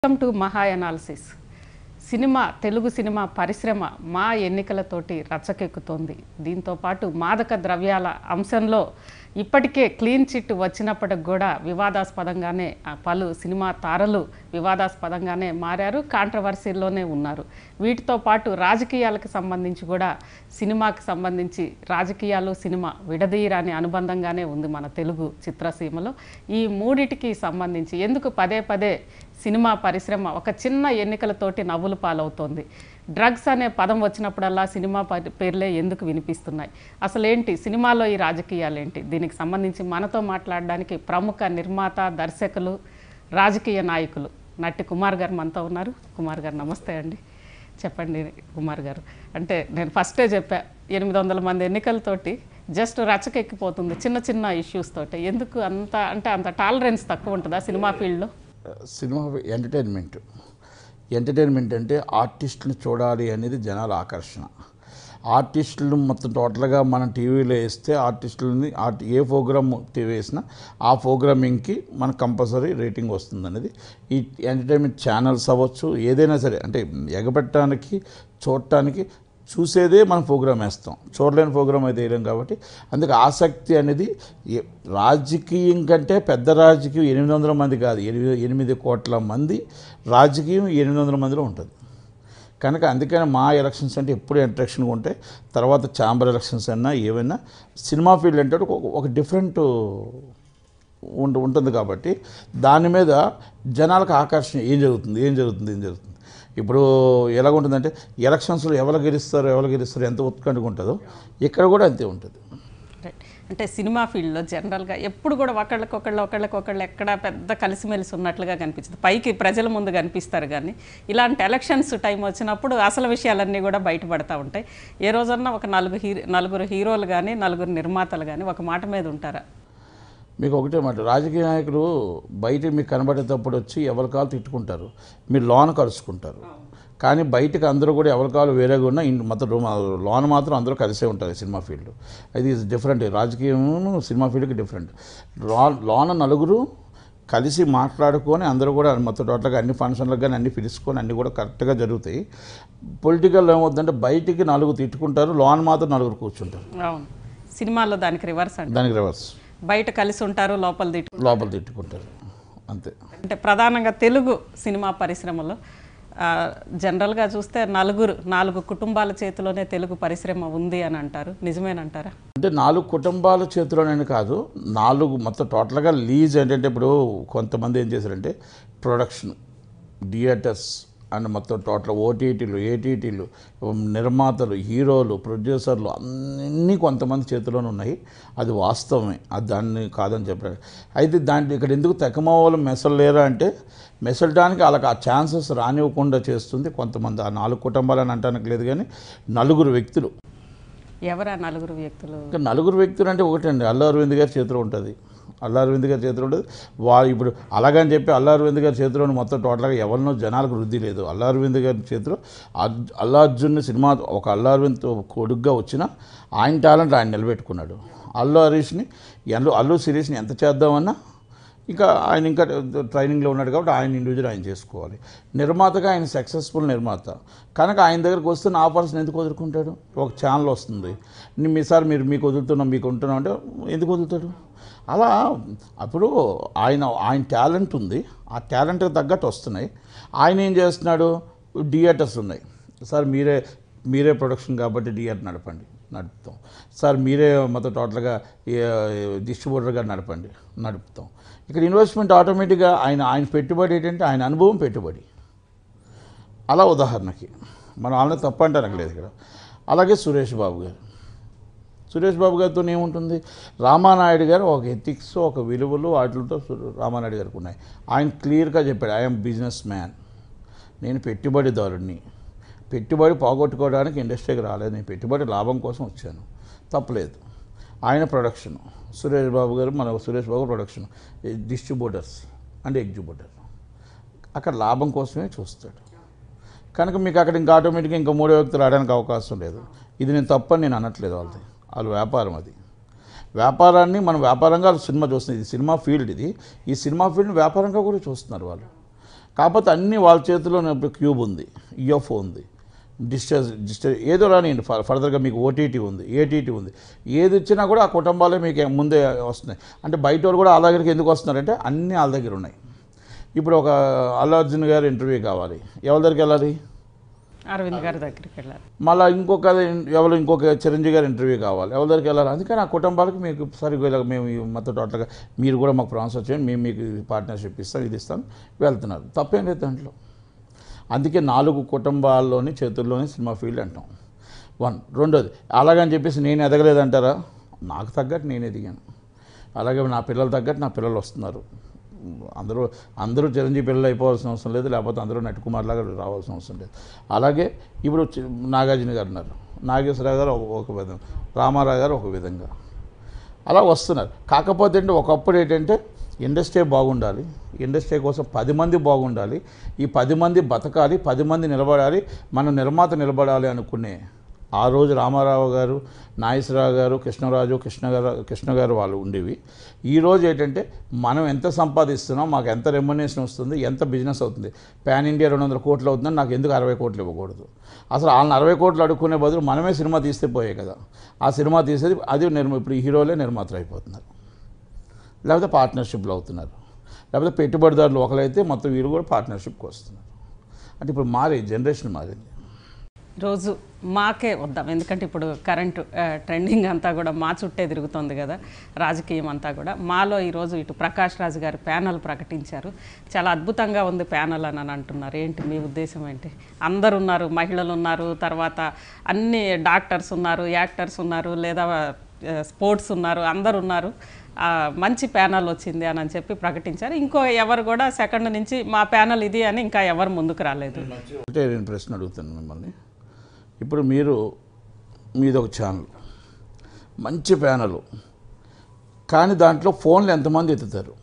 Welcome to Maha analysis cinema Telugu cinema పరిశ్రమ మా ఎన్నికలతోటి రచ్చకెక్కుతోంది దీంతో పాటు మాదక ద్రవ్యాల అంశంలో ఇప్పటికే క్లీన్ చిట్ వచ్చినప్పటికి కూడా వివాదాస్పదంగానే ఆ పలు సినిమా తారలు వివాదాస్పదంగానే మారారు కాంట్రవర్సీల్లోనే ఉన్నారు వీటితో పాటు రాజకీయాలకు సంబంధించి కూడా సినిమాకి సంబంధించి రాజకీయాలు సినిమా విడదీయరాని అనుబంధంగానే ఉంది మన తెలుగు చిత్రసీమలో ఈ మూడిటికి సంబంధించి ఎందుకు పదే పదే సినిమా పరిశ్రమ ఒక చిన్న ఎన్నికలతోటి నవ్వులు పాలవుతోంది డ్రగ్స్ అనే పదం వచ్చినప్పుడల్లా సినిమా ప- పేర్లే ఎందుకు వినిపిస్తున్నాయి అసలేంటి సినిమాలో ఈ రాజకీయాలు ఏంటి దీనికి సంబంధించి మనతో మాట్లాడడానికి ప్రముఖ నిర్మాత దర్శకులు రాజకీయ నాయకులు నట్టి కుమార్ గారు మనతో ఉన్నారు కుమార్ గారు నమస్తే అండి చెప్పండి కుమార్ గారు అంటే నేను ఫస్టే చెప్పా ఎనిమిది వందల మంది ఎన్నికలతోటి జస్ట్ రచకెక్కిపోతుంది చిన్న చిన్న ఇష్యూస్ తోటి ఎందుకు అంత అంటే అంత టాలరెన్స్ తక్కువ ఉంటుందా సినిమా ఫీల్డ్లో సినిమా ఎంటర్టైన్మెంట్ ఎంటర్టైన్మెంట్ అంటే ఆర్టిస్టుని చూడాలి అనేది జనాల ఆకర్షణ ఆర్టిస్టులు మొత్తం టోటల్గా మనం టీవీలో వేస్తే ఆర్టిస్టులని ఆర్ట్ ఏ ప్రోగ్రామ్ టీవీ వేసినా ఆ ప్రోగ్రామింగ్కి మనకు కంపల్సరీ రేటింగ్ వస్తుంది అనేది ఈ ఎంటర్టైన్మెంట్ ఛానల్స్ అవ్వచ్చు ఏదైనా సరే అంటే ఎగబెట్టడానికి చూడటానికి చూసేదే మనం ప్రోగ్రామ్ వేస్తాం చూడలేని ప్రోగ్రామ్ అయితే వేయలేం కాబట్టి అందుకే ఆసక్తి అనేది ఏ- రాజకీయం కంటే పెద్ద రాజకీయం ఎనిమిది వందల మంది కాదు ఎనిమిది ఎనిమిది కోట్ల మంది రాజకీయం ఎనిమిది వందల మందిలో ఉంటుంది కనుక అందుకని మా ఎలక్షన్స్ అంటే ఎప్పుడు ఇంట్రెక్షన్గా ఉంటాయి తర్వాత ఛాంబర్ ఎలక్షన్స్ అయినా ఏవైనా సినిమా ఫీల్డ్ అంటే ఒక ఒక డిఫరెంట్ ఉంట ఉంటుంది కాబట్టి దాని మీద జనాలకు ఆకర్షణ ఏం జరుగుతుంది ఏం జరుగుతుంది ఏం జరుగుతుంది ఇప్పుడు ఎలాగుంటుందంటే ఎలక్షన్స్లో ఎవరు గెలుస్తారు ఎవరు గెలుస్తారు ఎంత ఉత్కంఠగా ఉంటుందో ఇక్కడ కూడా అంతే ఉంటుంది రైట్. అంటే సినిమా ఫీల్డ్లో జనరల్గా ఎప్పుడు కూడా ఒకళ్ళకొకళ్ళు ఒకళ్ళకొకళ్ళు ఎక్కడ పెద్ద కలిసిమెలిసి ఉన్నట్లుగా కనిపించదు పైకి ప్రజల ముందు కనిపిస్తారు కానీ ఇలాంటి ఎలక్షన్స్ టైం వచ్చినప్పుడు అసలు విషయాలన్నీ కూడా బయటపడతా ఉంటాయి ఏ రోజన్నా ఒక నలుగురు హీరో నలుగురు హీరోలు కానీ నలుగురు నిర్మాతలు కానీ ఒక మాట మీద ఉంటారా మీకు ఒకటే మాట రాజకీయ నాయకులు బయట మీకు కనబడేటప్పుడు వచ్చి ఎవరి కాలు తిట్టుకుంటారు మీరు లోన కలుసుకుంటారు కానీ బయటకు అందరూ కూడా ఎవరి కాలు వేరేగా ఉన్నా ఇన్ మొత్తం రూమ్ లోన మాత్రం అందరూ కలిసే ఉంటారు సినిమా ఫీల్డ్ అది డిఫరెంట్ రాజకీయం సినిమా ఫీల్డ్కి డిఫరెంట్ లా లోన నలుగురు కలిసి మాట్లాడుకొని అందరూ కూడా మొత్తం టోటల్గా అన్ని ఫంక్షన్లకు కానీ అన్ని పిలుచుకొని అన్నీ కూడా కరెక్ట్గా జరుగుతాయి పొలిటికల్ ఏమవుతుందంటే బయటికి నలుగురు తిట్టుకుంటారు లోన మాత్రం నలుగురు కూర్చుంటారు అవును సినిమాలో దానికి రివర్స్ అంట దానికి రివర్స్ బయట కలిసి ఉంటారు లోపల తిట్టు లోపల తిట్టుకుంటారు అంతే అంటే ప్రధానంగా తెలుగు సినిమా పరిశ్రమలో ఆ, జనరల్గా చూస్తే నలుగురు నాలుగు కుటుంబాల చేతిలోనే తెలుగు పరిశ్రమ ఉంది అని అంటారు నిజమేనంటారా అంటే నాలుగు కుటుంబాల చేతిలోనే కాదు నాలుగు మొత్తం టోటల్గా లీజ్ ఏంటంటే ఇప్పుడు కొంతమంది ఏం చేశారంటే ప్రొడక్షన్ థియేటర్స్ అండ్ మొత్తం టోటల్ ఓటీటీలు ఏటీటీలు నిర్మాతలు హీరోలు ప్రొడ్యూసర్లు అన్నీ కొంతమంది చేతిలోనే ఉన్నాయి అది వాస్తవమే అది దాన్ని కాదని చెప్పారు అయితే దాంట్లో ఇక్కడ ఎందుకు తెకమవాళ్ళు మెసలేరా అంటే మెసలడానికి వాళ్ళకి ఆ ఛాన్సెస్ రానివ్వకుండా చేస్తుంది కొంతమంది ఆ నాలుగు కుటుంబాలని అంటానికి లేదు కానీ నలుగురు వ్యక్తులు ఎవరా నలుగురు వ్యక్తులు ఇంకా నలుగురు వ్యక్తులు అంటే ఒకటండి అల్లు అరవింద్ గారి చేతిలో ఉంటుంది అల్లు అరవింద్ గారి చేతిలో ఉంటుంది వాళ్ళు ఇప్పుడు అలాగని చెప్పి అల్లు అరవింద్ గారి చేతిలో మొత్తం టోటల్గా ఎవరినో జనాలకు వృద్ధి లేదు అల్లు అరవింద్ గారి చేతిలో అర్జు- అల్లు అర్జున్ సినిమా ఒక అల్లు అరవింద్ కొడుగ్గా వచ్చినా ఆయన టాలెంట్ ఆయన నిలబెట్టుకున్నాడు అల్లు హరీష్ని అల్లు అల్లు సిరీస్ని ఎంత చేద్దామన్నా ఇంకా ఆయన ఇంకా ట్రైనింగ్లో ఉన్నాడు కాబట్టి ఆయన ఇండివిజువల్ ఆయన చేసుకోవాలి నిర్మాతగా ఆయన సక్సెస్ఫుల్ నిర్మాత కనుక ఆయన దగ్గరకు వస్తున్న ఆఫర్స్ని ఎందుకు వదులుకుంటాడు ఒక ఛానల్ వస్తుంది ని- మీ సార్ మీరు మీకు వదులుతున్నాం మీకు ఉంటున్నాం అంటే ఎందుకు వదులుతాడు అలా అప్పుడు ఆయన ఆయన టాలెంట్ ఉంది ఆ టాలెంట్కి తగ్గట్టు వస్తున్నాయి ఆయన ఏం చేస్తున్నాడు థియేటర్స్ ఉన్నాయి సార్ మీరే మీరే ప్రొడక్షన్ కాబట్టి థియేటర్ నడపండి నడుపుతాం సార్ మీరే మొత్తం టోటల్గా డిస్ట్రిబ్యూటర్గా నడపండి నడుపుతాం ఇక్కడ ఇన్వెస్ట్మెంట్ ఆటోమేటిక్గా ఆయన ఆయన పెట్టుబడి ఏంటంటే ఆయన అనుభవం పెట్టుబడి అలా ఉదాహరణకి మనం వాళ్ళని తప్పు అంటానికి లేదు ఇక్కడ అలాగే సురేష్ బాబు గారు సురేష్ బాబు గారితో ఏముంటుంది రామానాయుడు గారు ఒక ఎథిక్స్ ఒక విలువలు వాటితో సు- రామానాయుడు గారికి ఉన్నాయి ఆయన క్లియర్గా చెప్పాడు ఐఎమ్ బిజినెస్ మ్యాన్ నేను పెట్టుబడిదారుడిని పెట్టుబడి పోగొట్టుకోవడానికి ఇండస్ట్రీకి రాలేదు నేను పెట్టుబడి లాభం కోసం వచ్చాను తప్పలేదు ఆయన ప్రొడక్షన్ సురేష్ బాబు గారు మన Suresh Babu production distributors and exhibitor అక్కడ లాభం కోసమే చూస్తాడు కనుక మీకు అక్కడ ఇంకా ఆటోమేటిక్గా ఇంకా మూడో వ్యక్తులు రావడానికి అవకాశం లేదు ఇది నేను తప్పని నేను అనట్లేదు వాళ్ళది వాళ్ళ వ్యాపారం అది వ్యాపారాన్ని మనం వ్యాపారంగా సినిమా చూస్తుంది ఇది సినిమా ఫీల్డ్ ఇది ఈ సినిమా ఫీల్డ్ని వ్యాపారంగా కూడా చూస్తున్నారు వాళ్ళు కాకపోతే అన్ని వాళ్ళ చేతిలో ఇప్పుడు క్యూబ్ ఉంది యూఎఫ్ఓ ఉంది డిస్టెన్స్ డిస్టెన్స్ ఏదో రానియండి ఫర్ ఫర్దర్గా మీకు ఓటీటీ ఉంది ఏటీటీ ఉంది ఏది ఇచ్చినా కూడా ఆ కుటుంబాలే మీకు ముందే వస్తున్నాయి అంటే బయట వాళ్ళు కూడా వాళ్ళ దగ్గరికి ఎందుకు వస్తున్నారంటే అన్నీ వాళ్ళ దగ్గర ఉన్నాయి ఇప్పుడు ఒక అల్లు అర్జున్ గారు ఇంటర్వ్యూ కావాలి ఎవరి దగ్గరికి వెళ్ళాలి అరవింద్ గారి దగ్గరికి వెళ్ళారు మళ్ళీ ఇంకొక ఎవరు ఇంకొక చిరంజీవి గారి ఇంటర్వ్యూ కావాలి ఎవరి దగ్గరికి వెళ్ళాలి అందుకని ఆ కుటుంబాలకు మీకు సరిగ్గా ఇలా మేము ఈ మొత్తం టోటల్గా మీరు కూడా మాకు ప్రాన్సర్ చేయండి మేము మీకు పార్ట్నర్షిప్ ఇస్తాం ఇది ఇస్తాం వెళ్తున్నారు తప్పేం లేదు దాంట్లో అందుకే నాలుగు కుటుంబాల్లోని చేతుల్లోని సినిమా ఫీల్డ్ అంటాం వన్ రెండోది అలాగని చెప్పేసి నేను ఎదగలేదంటారా నాకు తగ్గట్టు నేను ఎదిగాను అలాగే నా పిల్లలు తగ్గట్టు నా పిల్లలు వస్తున్నారు అందరూ అందరూ చిరంజీవి పిల్లలు అయిపోవాల్సిన అవసరం లేదు లేకపోతే అందరూ నటుకుమార్ లాగా రావాల్సిన అవసరం లేదు అలాగే ఇప్పుడు చి- నాగార్జున గారు ఉన్నారు నాగేశ్వరరావు గారు ఒక- ఒక విధంగా రామారావు గారు ఒక విధంగా అలా వస్తున్నారు కాకపోతే ఏంటి ఒకప్పుడు ఏంటంటే ఇండస్ట్రీ బాగుండాలి ఇండస్ట్రీ కోసం పది మంది బాగుండాలి ఈ పది మంది బతకాలి పది మంది నిలబడాలి మన నిర్మాత నిలబడాలి అనుకునే ఆ రోజు రామారావు గారు నాగేశ్వరరావు గారు కృష్ణరాజు కృష్ణ గారు కృష్ణ గారు వాళ్ళు ఉండేవి ఈ రోజు ఏంటంటే మనం ఎంత సంపాదిస్తున్నాం మాకు ఎంత రెమ్యునేషన్ వస్తుంది ఎంత బిజినెస్ అవుతుంది పాన్ ఇండియా రెండు వందల కోట్లు అవుతుందని నాకు ఎందుకు అరవై కోట్లు ఇవ్వకూడదు అసలు వాళ్ళని అరవై కోట్లు అడుక్కునే బదులు మనమే సినిమా తీస్తే పోయే కదా ఆ సినిమా తీసేది అది నిర్మ ఇప్పుడు ఈ హీరోలే నిర్మాతలు అయిపోతున్నారు లేకపోతే పార్ట్నర్షిప్లో అవుతున్నారు లేకపోతే పెట్టుబడిదారులు ఒకరైతే మొత్తం వీరు కూడా పార్ట్నర్షిప్కి వస్తున్నారు అంటే ఇప్పుడు మారి జనరేషన్ మారింది రోజు మాకే వద్దాం ఎందుకంటే ఇప్పుడు కరెంటు ఆ, ట్రెండింగ్ అంతా కూడా మా చుట్టే తిరుగుతుంది కదా రాజకీయం అంతా కూడా మాలో ఈరోజు ఇటు ప్రకాష్ రాజు గారు ప్యానల్ ప్రకటించారు చాలా అద్భుతంగా ఉంది ప్యానల్ అని అని అంటున్నారు ఏంటి మీ ఉద్దేశం ఏంటి అందరు ఉన్నారు మహిళలు ఉన్నారు తర్వాత అన్ని డాక్టర్స్ ఉన్నారు యాక్టర్స్ ఉన్నారు లేదా ఆ, స్పోర్ట్స్ ఉన్నారు అందరు ఉన్నారు ఆ, మంచి ప్యానల్ వచ్చింది అని అని చెప్పి ప్రకటించారు ఇంకో ఎవరు కూడా సెకండ్ నుంచి మా ప్యానల్ ఇది అని ఇంకా ఎవరు ముందుకు రాలేదు అంటే నేను ప్రశ్న అడుగుతాను మిమ్మల్ని ఇప్పుడు మీరు మీది ఒక ఛానల్ మంచి ప్యానల్ కానీ దాంట్లో ఫోన్లు ఎంతమంది ఎత్తుతారు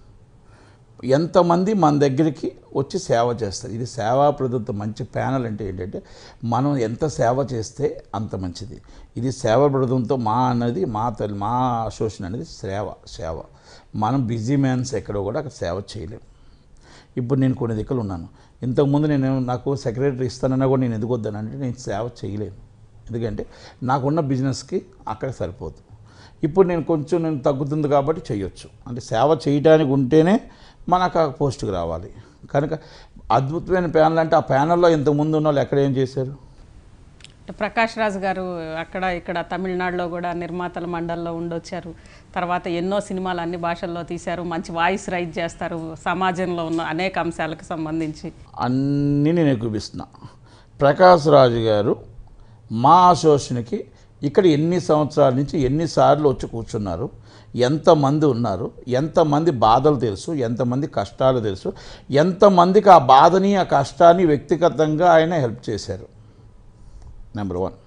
ఎంతమంది మన దగ్గరికి వచ్చి సేవ చేస్తారు ఇది సేవా ప్రదత్త మంచి ప్యానల్ అంటే ఏంటంటే మనం ఎంత సేవ చేస్తే అంత మంచిది ఇది సేవ ప్రదంతో మా అన్నది మా తల్లి మా అసోసియేషన్ అనేది సేవ సేవ మనం బిజీ మ్యాన్స్ ఎక్కడో కూడా అక్కడ సేవ చేయలేం ఇప్పుడు నేను కొన్ని దిక్కులు ఉన్నాను ఇంతకుముందు నేను నాకు సెక్రటరీ ఇస్తానన్నా కూడా నేను ఎందుకు వద్దానంటే నేను సేవ చేయలేను ఎందుకంటే నాకున్న బిజినెస్కి అక్కడ సరిపోదు ఇప్పుడు నేను కొంచెం నేను తగ్గుతుంది కాబట్టి చేయొచ్చు అంటే సేవ చేయడానికి ఉంటేనే మనకు ఆ పోస్ట్కి రావాలి కనుక అద్భుతమైన ప్యానల్ అంటే ఆ ప్యానల్లో ఇంతకుముందు ఉన్న వాళ్ళు ఎక్కడ ఏం చేశారు అంటే ప్రకాష్ రాజ్ గారు అక్కడ ఇక్కడ తమిళనాడులో కూడా నిర్మాతల మండలిలో ఉండొచ్చారు తర్వాత ఎన్నో సినిమాలు అన్ని భాషల్లో తీశారు మంచి వాయిస్ రైజ్ చేస్తారు సమాజంలో ఉన్న అనేక అంశాలకు సంబంధించి అన్నీ నేను చూపిస్తున్నా ప్రకాష్ రాజు గారు మా అసోసియేషన్కి ఇక్కడ ఎన్ని సంవత్సరాల నుంచి ఎన్నిసార్లు వచ్చి కూర్చున్నారు ఎంతమంది ఉన్నారు ఎంతమంది బాధలు తెలుసు ఎంతమంది కష్టాలు తెలుసు ఎంతమందికి ఆ బాధని ఆ కష్టాన్ని వ్యక్తిగతంగా ఆయన హెల్ప్ చేశారు నెంబర్ వన్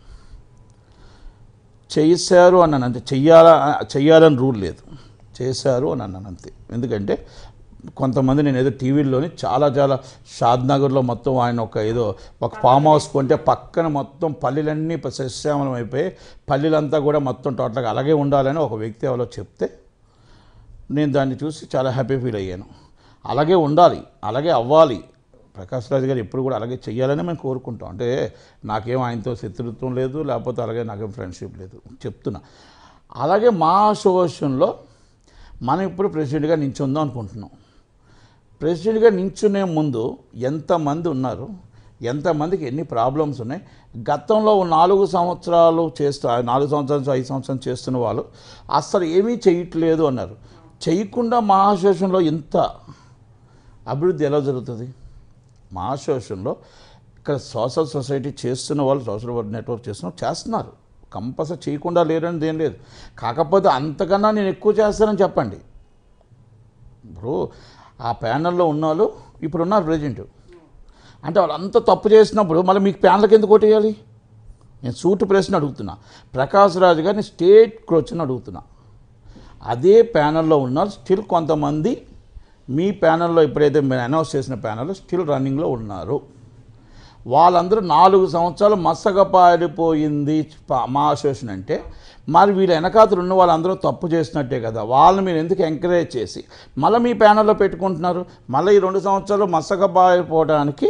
చేశారు అన్నాను అంటే చెయ్యాలా చెయ్యాలని రూల్ లేదు చేశారు అని అన్నాను అంతే ఎందుకంటే కొంతమంది నేను ఏదో టీవీల్లోని చాలా చాలా షాద్నగర్లో మొత్తం ఆయన ఒక ఏదో ఒక ఫామ్ హౌస్ కొంటే పక్కన మొత్తం పల్లెలన్నీ సస్యామలం అయిపోయి పల్లెలంతా కూడా మొత్తం టోటల్గా అలాగే ఉండాలని ఒక వ్యక్తి ఎవరో చెప్తే నేను దాన్ని చూసి చాలా హ్యాపీ ఫీల్ అయ్యాను అలాగే ఉండాలి అలాగే అవ్వాలి ప్రకాష్ రాజు గారు ఎప్పుడు కూడా అలాగే చెయ్యాలని మేము కోరుకుంటాం అంటే నాకేం ఆయనతో శత్రుత్వం లేదు లేకపోతే అలాగే నాకేం ఫ్రెండ్షిప్ లేదు చెప్తున్నా అలాగే మా అసోసియేషన్లో మనం ఇప్పుడు ప్రెసిడెంట్గా నించుందాం అనుకుంటున్నాం ప్రెసిడెంట్గా నించునే ముందు ఎంతమంది ఉన్నారు ఎంతమందికి ఎన్ని ప్రాబ్లమ్స్ ఉన్నాయి గతంలో నాలుగు సంవత్సరాలు చేస్తూ నాలుగు సంవత్సరాల నుంచి ఐదు సంవత్సరాలు చేస్తున్న వాళ్ళు అస్సలు ఏమీ చేయట్లేదు అన్నారు చేయకుండా మా అసోసియేషన్లో ఇంత అభివృద్ధి ఎలా జరుగుతుంది మా అసోసియేషన్లో ఇక్కడ సోషల్ సొసైటీ చేస్తున్న వాళ్ళు సోషల్ వర్క్ నెట్వర్క్ చేస్తున్న వాళ్ళు చేస్తున్నారు కంపల్సరీ చేయకుండా లేరని ఏం లేదు కాకపోతే అంతకన్నా నేను ఎక్కువ చేస్తానని చెప్పండి ఇప్పుడు ఆ ప్యానల్లో ఉన్న వాళ్ళు ఇప్పుడు ఉన్నారు ప్రజెంట్ అంటే వాళ్ళు అంత తప్పు చేసినప్పుడు మళ్ళీ మీకు ప్యానల్కి ఎందుకు కొట్టేయాలి నేను సూటు ప్రశ్న అడుగుతున్నా ప్రకాష్ రాజు గారిని స్టేట్ క్రోచ్ని అడుగుతున్నా అదే ప్యానల్లో ఉన్న స్టిల్ కొంతమంది మీ ప్యానల్లో ఎప్పుడైతే మీరు అనౌన్స్ చేసిన ప్యానల్లో స్టిల్ రన్నింగ్లో ఉన్నారు వాళ్ళందరూ నాలుగు సంవత్సరాలు మసగపారిపోయింది ప- మా అసోసియేషన్ అంటే మరి వీళ్ళ వెనకాతలు ఉన్న వాళ్ళందరూ తప్పు చేసినట్టే కదా వాళ్ళని మీరు ఎందుకు ఎంకరేజ్ చేసి మళ్ళీ మీ ప్యానల్లో పెట్టుకుంటున్నారు మళ్ళీ ఈ రెండు సంవత్సరాలు మసగపారిపోవడానికి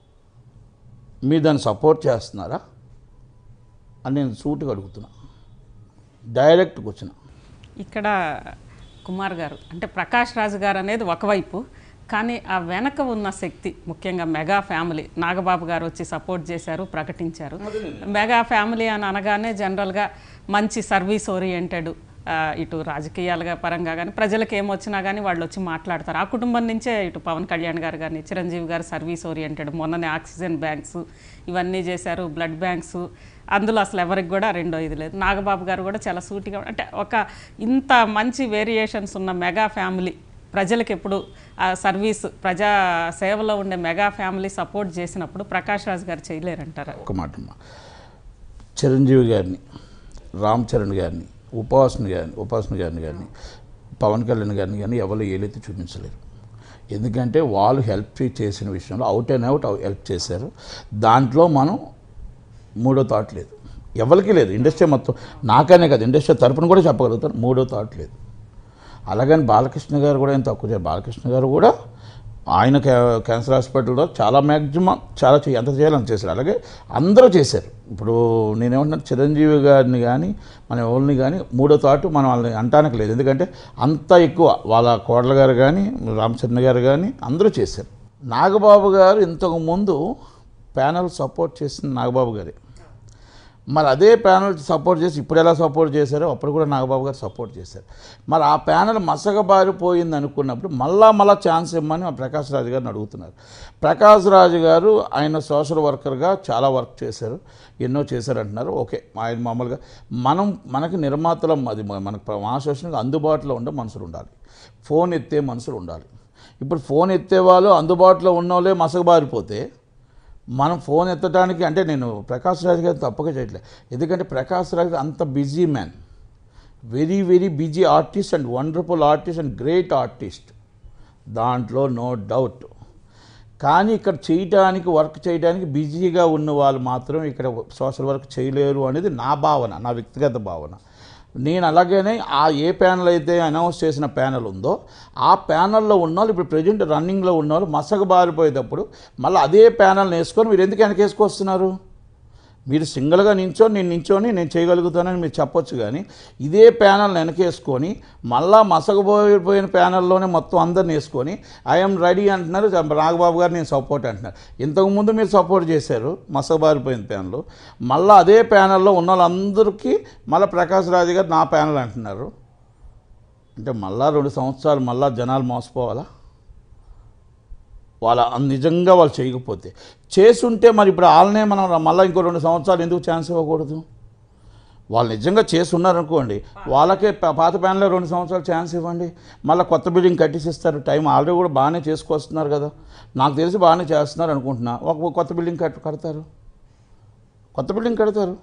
మీరు దాన్ని సపోర్ట్ చేస్తున్నారా అని నేను సూటుగా అడుగుతున్నా డైరెక్ట్ వచ్చిన ఇక్కడ కుమార్ గారు అంటే ప్రకాష్ రాజు గారు అనేది ఒకవైపు కానీ ఆ వెనక ఉన్న శక్తి ముఖ్యంగా మెగా ఫ్యామిలీ నాగబాబు గారు వచ్చి సపోర్ట్ చేశారు ప్రకటించారు మెగా ఫ్యామిలీ అని అనగానే జనరల్గా మంచి సర్వీస్ ఓరియంటెడ్ ఇటు రాజకీయాలుగా పరంగా కానీ ప్రజలకు ఏమొచ్చినా కానీ వాళ్ళు వచ్చి మాట్లాడతారు ఆ కుటుంబం నుంచే ఇటు పవన్ కళ్యాణ్ గారు కానీ చిరంజీవి గారు సర్వీస్ ఓరియంటెడ్ మొన్ననే ఆక్సిజన్ బ్యాంక్స్ ఇవన్నీ చేశారు బ్లడ్ బ్యాంక్స్ అందులో అసలు ఎవరికి కూడా రెండో ఇది లేదు నాగబాబు గారు కూడా చాలా సూటిగా అంటే ఒక ఇంత మంచి వేరియేషన్స్ ఉన్న మెగా ఫ్యామిలీ ప్రజలకు ఎప్పుడు ఆ సర్వీస్ ప్రజా సేవలో ఉండే మెగా ఫ్యామిలీ సపోర్ట్ చేసినప్పుడు ప్రకాష్ రాజ్ గారు చేయలేరంటారా ఒక మాట అమ్మా. చిరంజీవి గారిని రామ్ చరణ్ గారిని ఉపాసన గారిని ఉపాసన గారిని కానీ పవన్ కళ్యాణ్ గారిని కానీ ఎవరు ఏలైతే చూపించలేరు ఎందుకంటే వాళ్ళు హెల్ప్ చేసిన విషయంలో అవుట్ అండ్ అవుట్ హెల్ప్ చేశారు దాంట్లో మనం మూడో థాట్ లేదు ఎవరికి లేదు ఇండస్ట్రీ మొత్తం నాకనే కదా ఇండస్ట్రీ తరపున కూడా చెప్పగలుగుతాను మూడో థాట్ లేదు అలాగని బాలకృష్ణ గారు కూడా ఏం తక్కువ చేయరు బాలకృష్ణ గారు కూడా ఆయన క్యా- క్యాన్సర్ హాస్పిటల్లో చాలా మ్యాక్సిమం చాలా చేయ ఎంత చేయాలని చేశారు అలాగే అందరూ చేశారు ఇప్పుడు నేనేమంటున్నా చిరంజీవి గారిని కానీ మన ఎవరిని కానీ మూడో తాటు మనం వాళ్ళని అంటానికి లేదు ఎందుకంటే అంత ఎక్కువ వాళ్ళ కోడల గారు కానీ రామచంద్ర గారు కానీ అందరూ చేశారు నాగబాబు గారు ఇంతకు ముందు ప్యానల్ సపోర్ట్ చేసిన నాగబాబు గారే మరి అదే ప్యానల్ సపోర్ట్ చేసి ఇప్పుడు ఎలా సపోర్ట్ చేశారో అప్పుడు కూడా నాగబాబు గారు సపోర్ట్ చేశారు మరి ఆ ప్యానల్ మసగబారిపోయింది అనుకున్నప్పుడు మళ్ళా మళ్ళా ఛాన్స్ ఇమ్మని మా ప్రకాష్ రాజు గారిని అడుగుతున్నారు ప్రకాష్ రాజు గారు ఆయన సోషల్ వర్కర్గా చాలా వర్క్ చేశారు ఎన్నో చేశారు అంటున్నారు ఓకే ఆయన మామూలుగా మనం మనకి నిర్మాతలం అది మనకు మా అసోసియేషన్కి అందుబాటులో ఉండే మనుషులు ఉండాలి ఫోన్ ఎత్తే మనుషులు ఉండాలి ఇప్పుడు ఫోన్ ఎత్తే వాళ్ళు అందుబాటులో ఉన్న వాళ్ళే మసగబారిపోతే మనం ఫోన్ ఎత్తడానికి అంటే నేను ప్రకాష్ రాజ్ గారిని తప్పక చేయట్లేదు ఎందుకంటే ప్రకాష్ రాజ్ అంత busy man very very busy artist and wonderful artist and great artist దాంట్లో నో డౌట్ కానీ ఇక్కడ చేయటానికి వర్క్ చేయడానికి బిజీగా ఉన్న వాళ్ళు మాత్రం ఇక్కడ సోషల్ వర్క్ చేయలేరు అనేది నా భావన నా వ్యక్తిగత భావన నేను అలాగనే ఆ ఏ ప్యానల్ అయితే అనౌన్స్ చేసిన ప్యానల్ ఉందో ఆ ప్యానల్లో ఉన్న వాళ్ళు ఇప్పుడు ప్రజెంట్ రన్నింగ్లో ఉన్న వాళ్ళు మసకబారిపోయేటప్పుడు మళ్ళీ అదే ప్యానల్ని వేసుకొని మీరు ఎందుకు వెనకేసుకొస్తున్నారు మీరు సింగిల్గా నించొని నేను నించొని నేను చేయగలుగుతానని మీరు చెప్పొచ్చు కానీ ఇదే ప్యానల్ వెనకేసుకొని మళ్ళా మసగబోయిపోయిన ప్యానల్లోనే మొత్తం అందరిని వేసుకొని ఐఎమ్ రెడీ అంటున్నారు నాగబాబు గారు నేను సపోర్ట్ అంటున్నారు ఇంతకుముందు మీరు సపోర్ట్ చేశారు మసగబారిపోయిన ప్యానల్ మళ్ళీ అదే ప్యానల్లో ఉన్న వాళ్ళందరికీ మళ్ళీ ప్రకాష్ రాజు గారు నా ప్యానల్ అంటున్నారు అంటే మళ్ళా రెండు సంవత్సరాలు మళ్ళా జనాలు మోసపోవాలా వాళ్ళ నిజంగా వాళ్ళు చేయకపోతే చేసుంటే మరి ఇప్పుడు వాళ్ళనే మనం మళ్ళీ ఇంకో రెండు సంవత్సరాలు ఎందుకు ఛాన్స్ ఇవ్వకూడదు వాళ్ళు నిజంగా చేసి ఉన్నారనుకోండి వాళ్ళకే పా- పాత ప్యాన్లో రెండు సంవత్సరాలు ఛాన్స్ ఇవ్వండి మళ్ళీ కొత్త బిల్డింగ్ కట్టిసిస్తారు టైం ఆల్రెడీ కూడా బాగానే చేసుకొస్తున్నారు కదా నాకు తెలిసి బాగానే చేస్తున్నారు అనుకుంటున్నా ఒక కొత్త బిల్డింగ్ కట్ కడతారు కొత్త బిల్డింగ్ కడతారు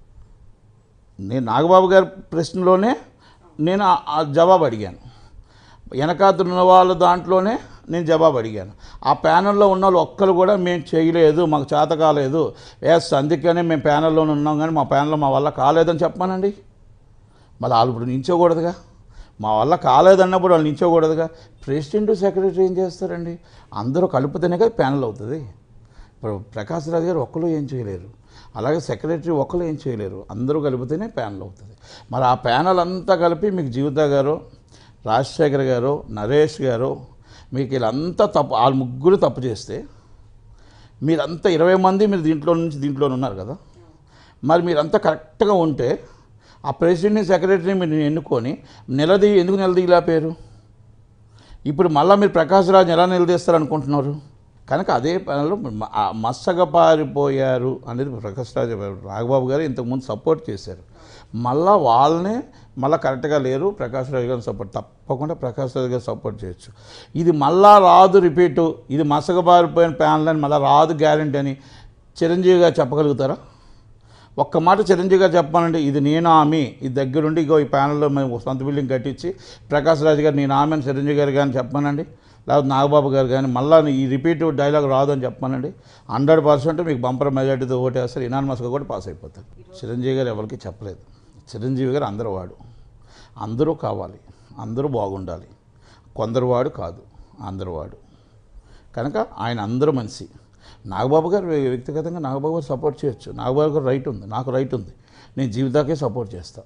నేను నాగబాబు గారి ప్రశ్నలోనే నేను ఆ- ఆ జవాబు అడిగాను వెనకాతలు ఉన్న వాళ్ళ దాంట్లోనే నేను జవాబు అడిగాను ఆ ప్యానల్లో ఉన్న వాళ్ళు ఒక్కరు కూడా మేము చేయలేదు మాకు చేత కాలేదు ఎస్ అందుకనే మేము ప్యానల్లోనే ఉన్నాం కానీ మా ప్యానల్లో మా వల్ల కాలేదని చెప్పానండి మళ్ళీ వాళ్ళు ఇప్పుడు నించోకూడదుగా మా వల్ల కాలేదన్నప్పుడు వాళ్ళు నించోకూడదుగా ప్రెసిడెంట్ సెక్రటరీ ఏం చేస్తారండి అందరూ కలిపితేనే కదా ప్యానల్ అవుతుంది ఇప్పుడు ప్రకాష్ రాజు గారు ఒక్కరు ఏం చేయలేరు అలాగే సెక్రటరీ ఒక్కరు ఏం చేయలేరు అందరూ కలిపితేనే ప్యానల్ అవుతుంది మరి ఆ ప్యానల్ అంతా కలిపి మీకు జీవిత గారు రాజశేఖర్ గారు నరేష్ గారు మీకు వీళ్ళంతా తప్పు వాళ్ళు ముగ్గురు తప్పు చేస్తే మీరంతా ఇరవై మంది మీరు దీంట్లో నుంచి దీంట్లోనే ఉన్నారు కదా మరి మీరంతా కరెక్ట్గా ఉంటే ఆ ప్రెసిడెంట్ని సెక్రటరీని మీరు ఎన్నుకొని నిలదీ ఎందుకు నిలదీయలేపారు ఇప్పుడు మళ్ళీ మీరు ప్రకాష్ రాజ్ ఎలా నిలదీస్తారు అనుకుంటున్నారు కనుక అదే పనిలో మ- ఆ మస్సగపారిపోయారు అనేది ప్రకాష్ రాజ్ రాఘబాబు గారు ఇంతకుముందు సపోర్ట్ చేశారు మళ్ళా వాళ్ళనే మళ్ళీ కరెక్ట్గా లేరు ప్రకాష్ రాజ్ గారిని సపోర్ట్ తప్పకుండా ప్రకాష్ రాజ్ గారు సపోర్ట్ చేయొచ్చు ఇది మళ్ళా రాదు రిపీటు ఇది మసగబారిపోయిన ప్యానల్ అని మళ్ళీ రాదు గ్యారంటీ అని చిరంజీవి గారు చెప్పగలుగుతారా ఒక్క మాట చిరంజీవి గారు చెప్పానంటే ఇది నేను ఆమె ఇది దగ్గరుండి ఇగో ఈ ప్యానల్లో మేము సొంత బిల్డింగ్ కట్టించి ప్రకాష్ రాజు గారు నేను ఆమె అని చిరంజీవి గారు కానీ చెప్పానండి లేకపోతే నాగబాబు గారు కానీ మళ్ళీ ఈ రిపీట్ డైలాగ్ రాదు అని చెప్పమనండి హండ్రెడ్ పర్సెంట్ మీకు బంపర్ మెజార్టీతో ఓటేస్తారు ఇనానమస్గా కూడా పాస్ అయిపోతారు చిరంజీవి గారు ఎవరికి చెప్పలేదు చిరంజీవి గారు అందరూ వాడు అందరూ కావాలి అందరూ బాగుండాలి కొందరు వాడు కాదు అందరూ వాడు కనుక ఆయన అందరూ మనిషి నాగబాబు గారు వ్య- వ్యక్తిగతంగా నాగబాబు గారు సపోర్ట్ చేయొచ్చు నాగబాబు గారు రైట్ ఉంది నాకు రైట్ ఉంది నేను జీవితాకే సపోర్ట్ చేస్తా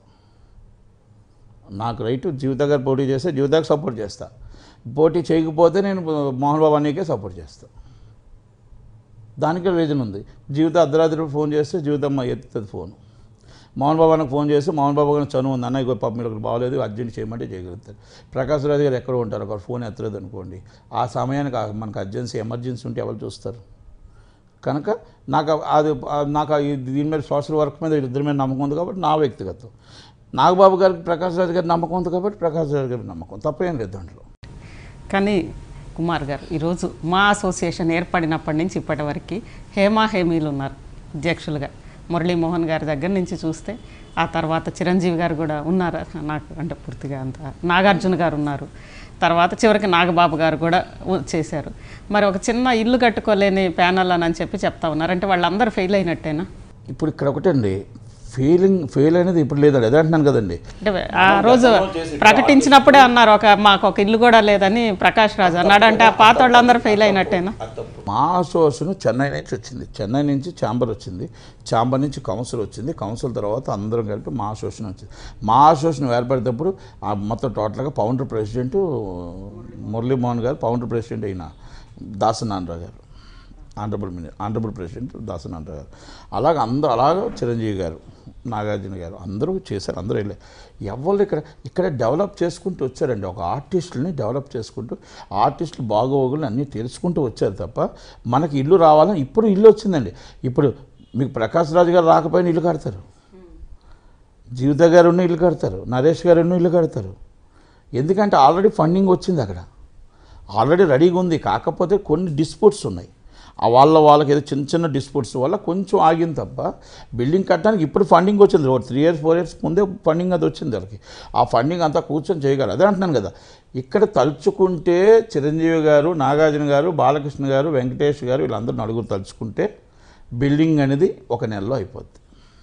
నాకు రైట్ జీవిత గారు పోటీ చేస్తే జీవితాకి సపోర్ట్ చేస్తా పోటీ చేయకపోతే నేను మోహన్ బాబు అన్నయ్యకే సపోర్ట్ చేస్తా దానికి రీజన్ ఉంది జీవిత అర్ధరాత్రి ఫోన్ చేస్తే జీవితమ్మ ఎత్తుతుంది ఫోన్ మోహన్ బాబు అన్నకు ఫోన్ చేస్తే మోహన్ బాబు గారికి చనువు ఉంది అన్నయ్య పాప మీరు ఒకటి బాగోలేదు అర్జెంట్ చేయమంటే చేయగలుగుతారు ప్రకాష్ రాజు గారు ఎక్కడ ఉంటారు ఒక ఫోన్ ఎత్తలేదు అనుకోండి ఆ సమయానికి ఆ- మనకు అర్జెన్సీ ఎమర్జెన్సీ ఉంటే ఎవరు చూస్తారు కనుక నాకు అది ఆ నాకు ఆ ఈ- దీని మీద సోషల్ వర్క్ మీద ఇద్దరి మీద నమ్మకం ఉంది కాబట్టి నా వ్యక్తిగతం నాగబాబు గారికి ప్రకాష్ రాజు గారి నమ్మకం ఉంది కాబట్టి ప్రకాష్ రాజు గారి నమ్మకం తప్పేం లేదు దాంట్లో కానీ కుమార్ గారు ఈరోజు మా అసోసియేషన్ ఏర్పడినప్పటి నుంచి ఇప్పటి వరకు హేమా హేమీలు ఉన్నారు అధ్యక్షులుగా మురళీమోహన్ గారి దగ్గర నుంచి చూస్తే ఆ తర్వాత చిరంజీవి గారు కూడా ఉన్నారు నాకు అంటే పూర్తిగా అంత నాగార్జున గారు ఉన్నారు తర్వాత చివరికి నాగబాబు గారు కూడా ఉ- చేశారు మరి ఒక చిన్న ఇల్లు కట్టుకోలేని ప్యానల్ అని చెప్పి చెప్తా ఉన్నారు అంటే వాళ్ళందరూ ఫెయిల్ అయినట్టేనా ఇప్పుడు ఇక్కడ ఒకటండి ఫీలింగ్ ఫెయిల్ అనేది ఇప్పుడు లేదండి అదే అంటున్నాను కదండి అంటే ఆ రోజు ప్రకటించినప్పుడే అన్నారు ఒక మాకు ఒక ఇల్లు కూడా లేదని ప్రకాష్ రాజు అన్నాడు అంటే ఆ పాత వాళ్ళందరూ ఫెయిల్ అయినట్టేనా మా అసోసియేషన్ చెన్నై నుంచి వచ్చింది చెన్నై నుంచి ఛాంబర్ వచ్చింది ఛాంబర్ నుంచి కౌన్సిల్ వచ్చింది కౌన్సిల్ తర్వాత అందరం కలిపి మా అసోసియేషన్ వచ్చింది మా అసోసియేషన్ ఏర్పడేటప్పుడు ఆ మొత్తం టోటల్గా ఫౌండర్ ప్రెసిడెంట్ మురళీమోహన్ గారు ఫౌండర్ ప్రెసిడెంట్ అయిన దాసనారాయణ గారు ఆనరబుల్ మిని ఆనరబుల్ ప్రెసిడెంట్ దాసనారాయణ గారు అలాగ అందరూ అలాగ చిరంజీవి గారు నాగార్జున గారు అందరూ చేశారు అందరూ వెళ్ళారు ఎవరు ఇక్కడ ఇక్కడ డెవలప్ చేసుకుంటూ వచ్చారండి ఒక ఆర్టిస్టులని డెవలప్ చేసుకుంటూ ఆర్టిస్టులు బాగోగులు అన్నీ తెలుసుకుంటూ వచ్చారు తప్ప మనకి ఇల్లు రావాలని ఇప్పుడు ఇల్లు వచ్చిందండి ఇప్పుడు మీకు ప్రకాష్ రాజు గారు రాకపోయినా ఇల్లు కడతారు జీవిత గారు ఉన్న ఇల్లు కడతారు నరేష్ గారు ఉన్న ఇల్లు కడతారు ఎందుకంటే ఆల్రెడీ ఫండింగ్ వచ్చింది అక్కడ ఆల్రెడీ రెడీగా ఉంది కాకపోతే కొన్ని డిస్ప్యూట్స్ ఉన్నాయి ఆ వాళ్ళ వాళ్ళకి ఏదో చిన్న చిన్న డిస్ప్యూట్స్ వల్ల కొంచెం ఆగింది తప్ప బిల్డింగ్ కట్టడానికి ఇప్పుడు ఫండింగ్ వచ్చింది ఒక త్రీ ఇయర్స్ ఫోర్ ఇయర్స్ ముందే ఫండింగ్ అది వచ్చింది వాళ్ళకి ఆ ఫండింగ్ అంతా కూర్చొని చేయగలరు అదే అంటున్నాను కదా ఇక్కడ తలుచుకుంటే చిరంజీవి గారు నాగార్జున గారు బాలకృష్ణ గారు వెంకటేష్ గారు వీళ్ళందరూ నలుగురు తలుచుకుంటే బిల్డింగ్ అనేది ఒక నెలలో అయిపోద్ది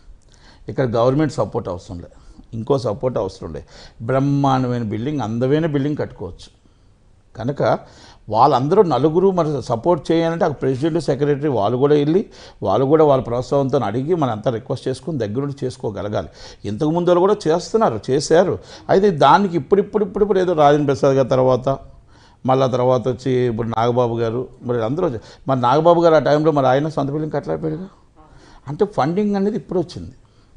ఇక్కడ గవర్నమెంట్ సపోర్ట్ అవసరం లేదు ఇంకో సపోర్ట్ అవసరం లేదు బ్రహ్మాండమైన బిల్డింగ్ అందమైన బిల్డింగ్ కట్టుకోవచ్చు కనుక వాళ్ళందరూ నలుగురు మరి సపోర్ట్ చేయాలంటే అక్కడ ప్రెసిడెంట్ సెక్రటరీ వాళ్ళు కూడా వెళ్ళి వాళ్ళు కూడా వాళ్ళ ప్రోత్సాహంతో అడిగి మనం అంతా రిక్వెస్ట్ చేసుకుని దగ్గరుండి చేసుకోగలగాలి ఇంతకు ముందు వాళ్ళు కూడా చేస్తున్నారు చేశారు అయితే దానికి ఇప్పుడిప్పుడు ఇప్పుడు ఇప్పుడు ఏదో రాజేంద్ర ప్రసాద్ గారి తర్వాత మళ్ళా తర్వాత వచ్చి ఇప్పుడు నాగబాబు గారు మరి అందరూ వచ్చి- మరి నాగబాబు గారు ఆ టైంలో మరి ఆయన సొంత బిల్డింగ్ కట్టలేకపోయాడుగా అంటే ఫండింగ్ అనేది ఇప్పుడు వచ్చింది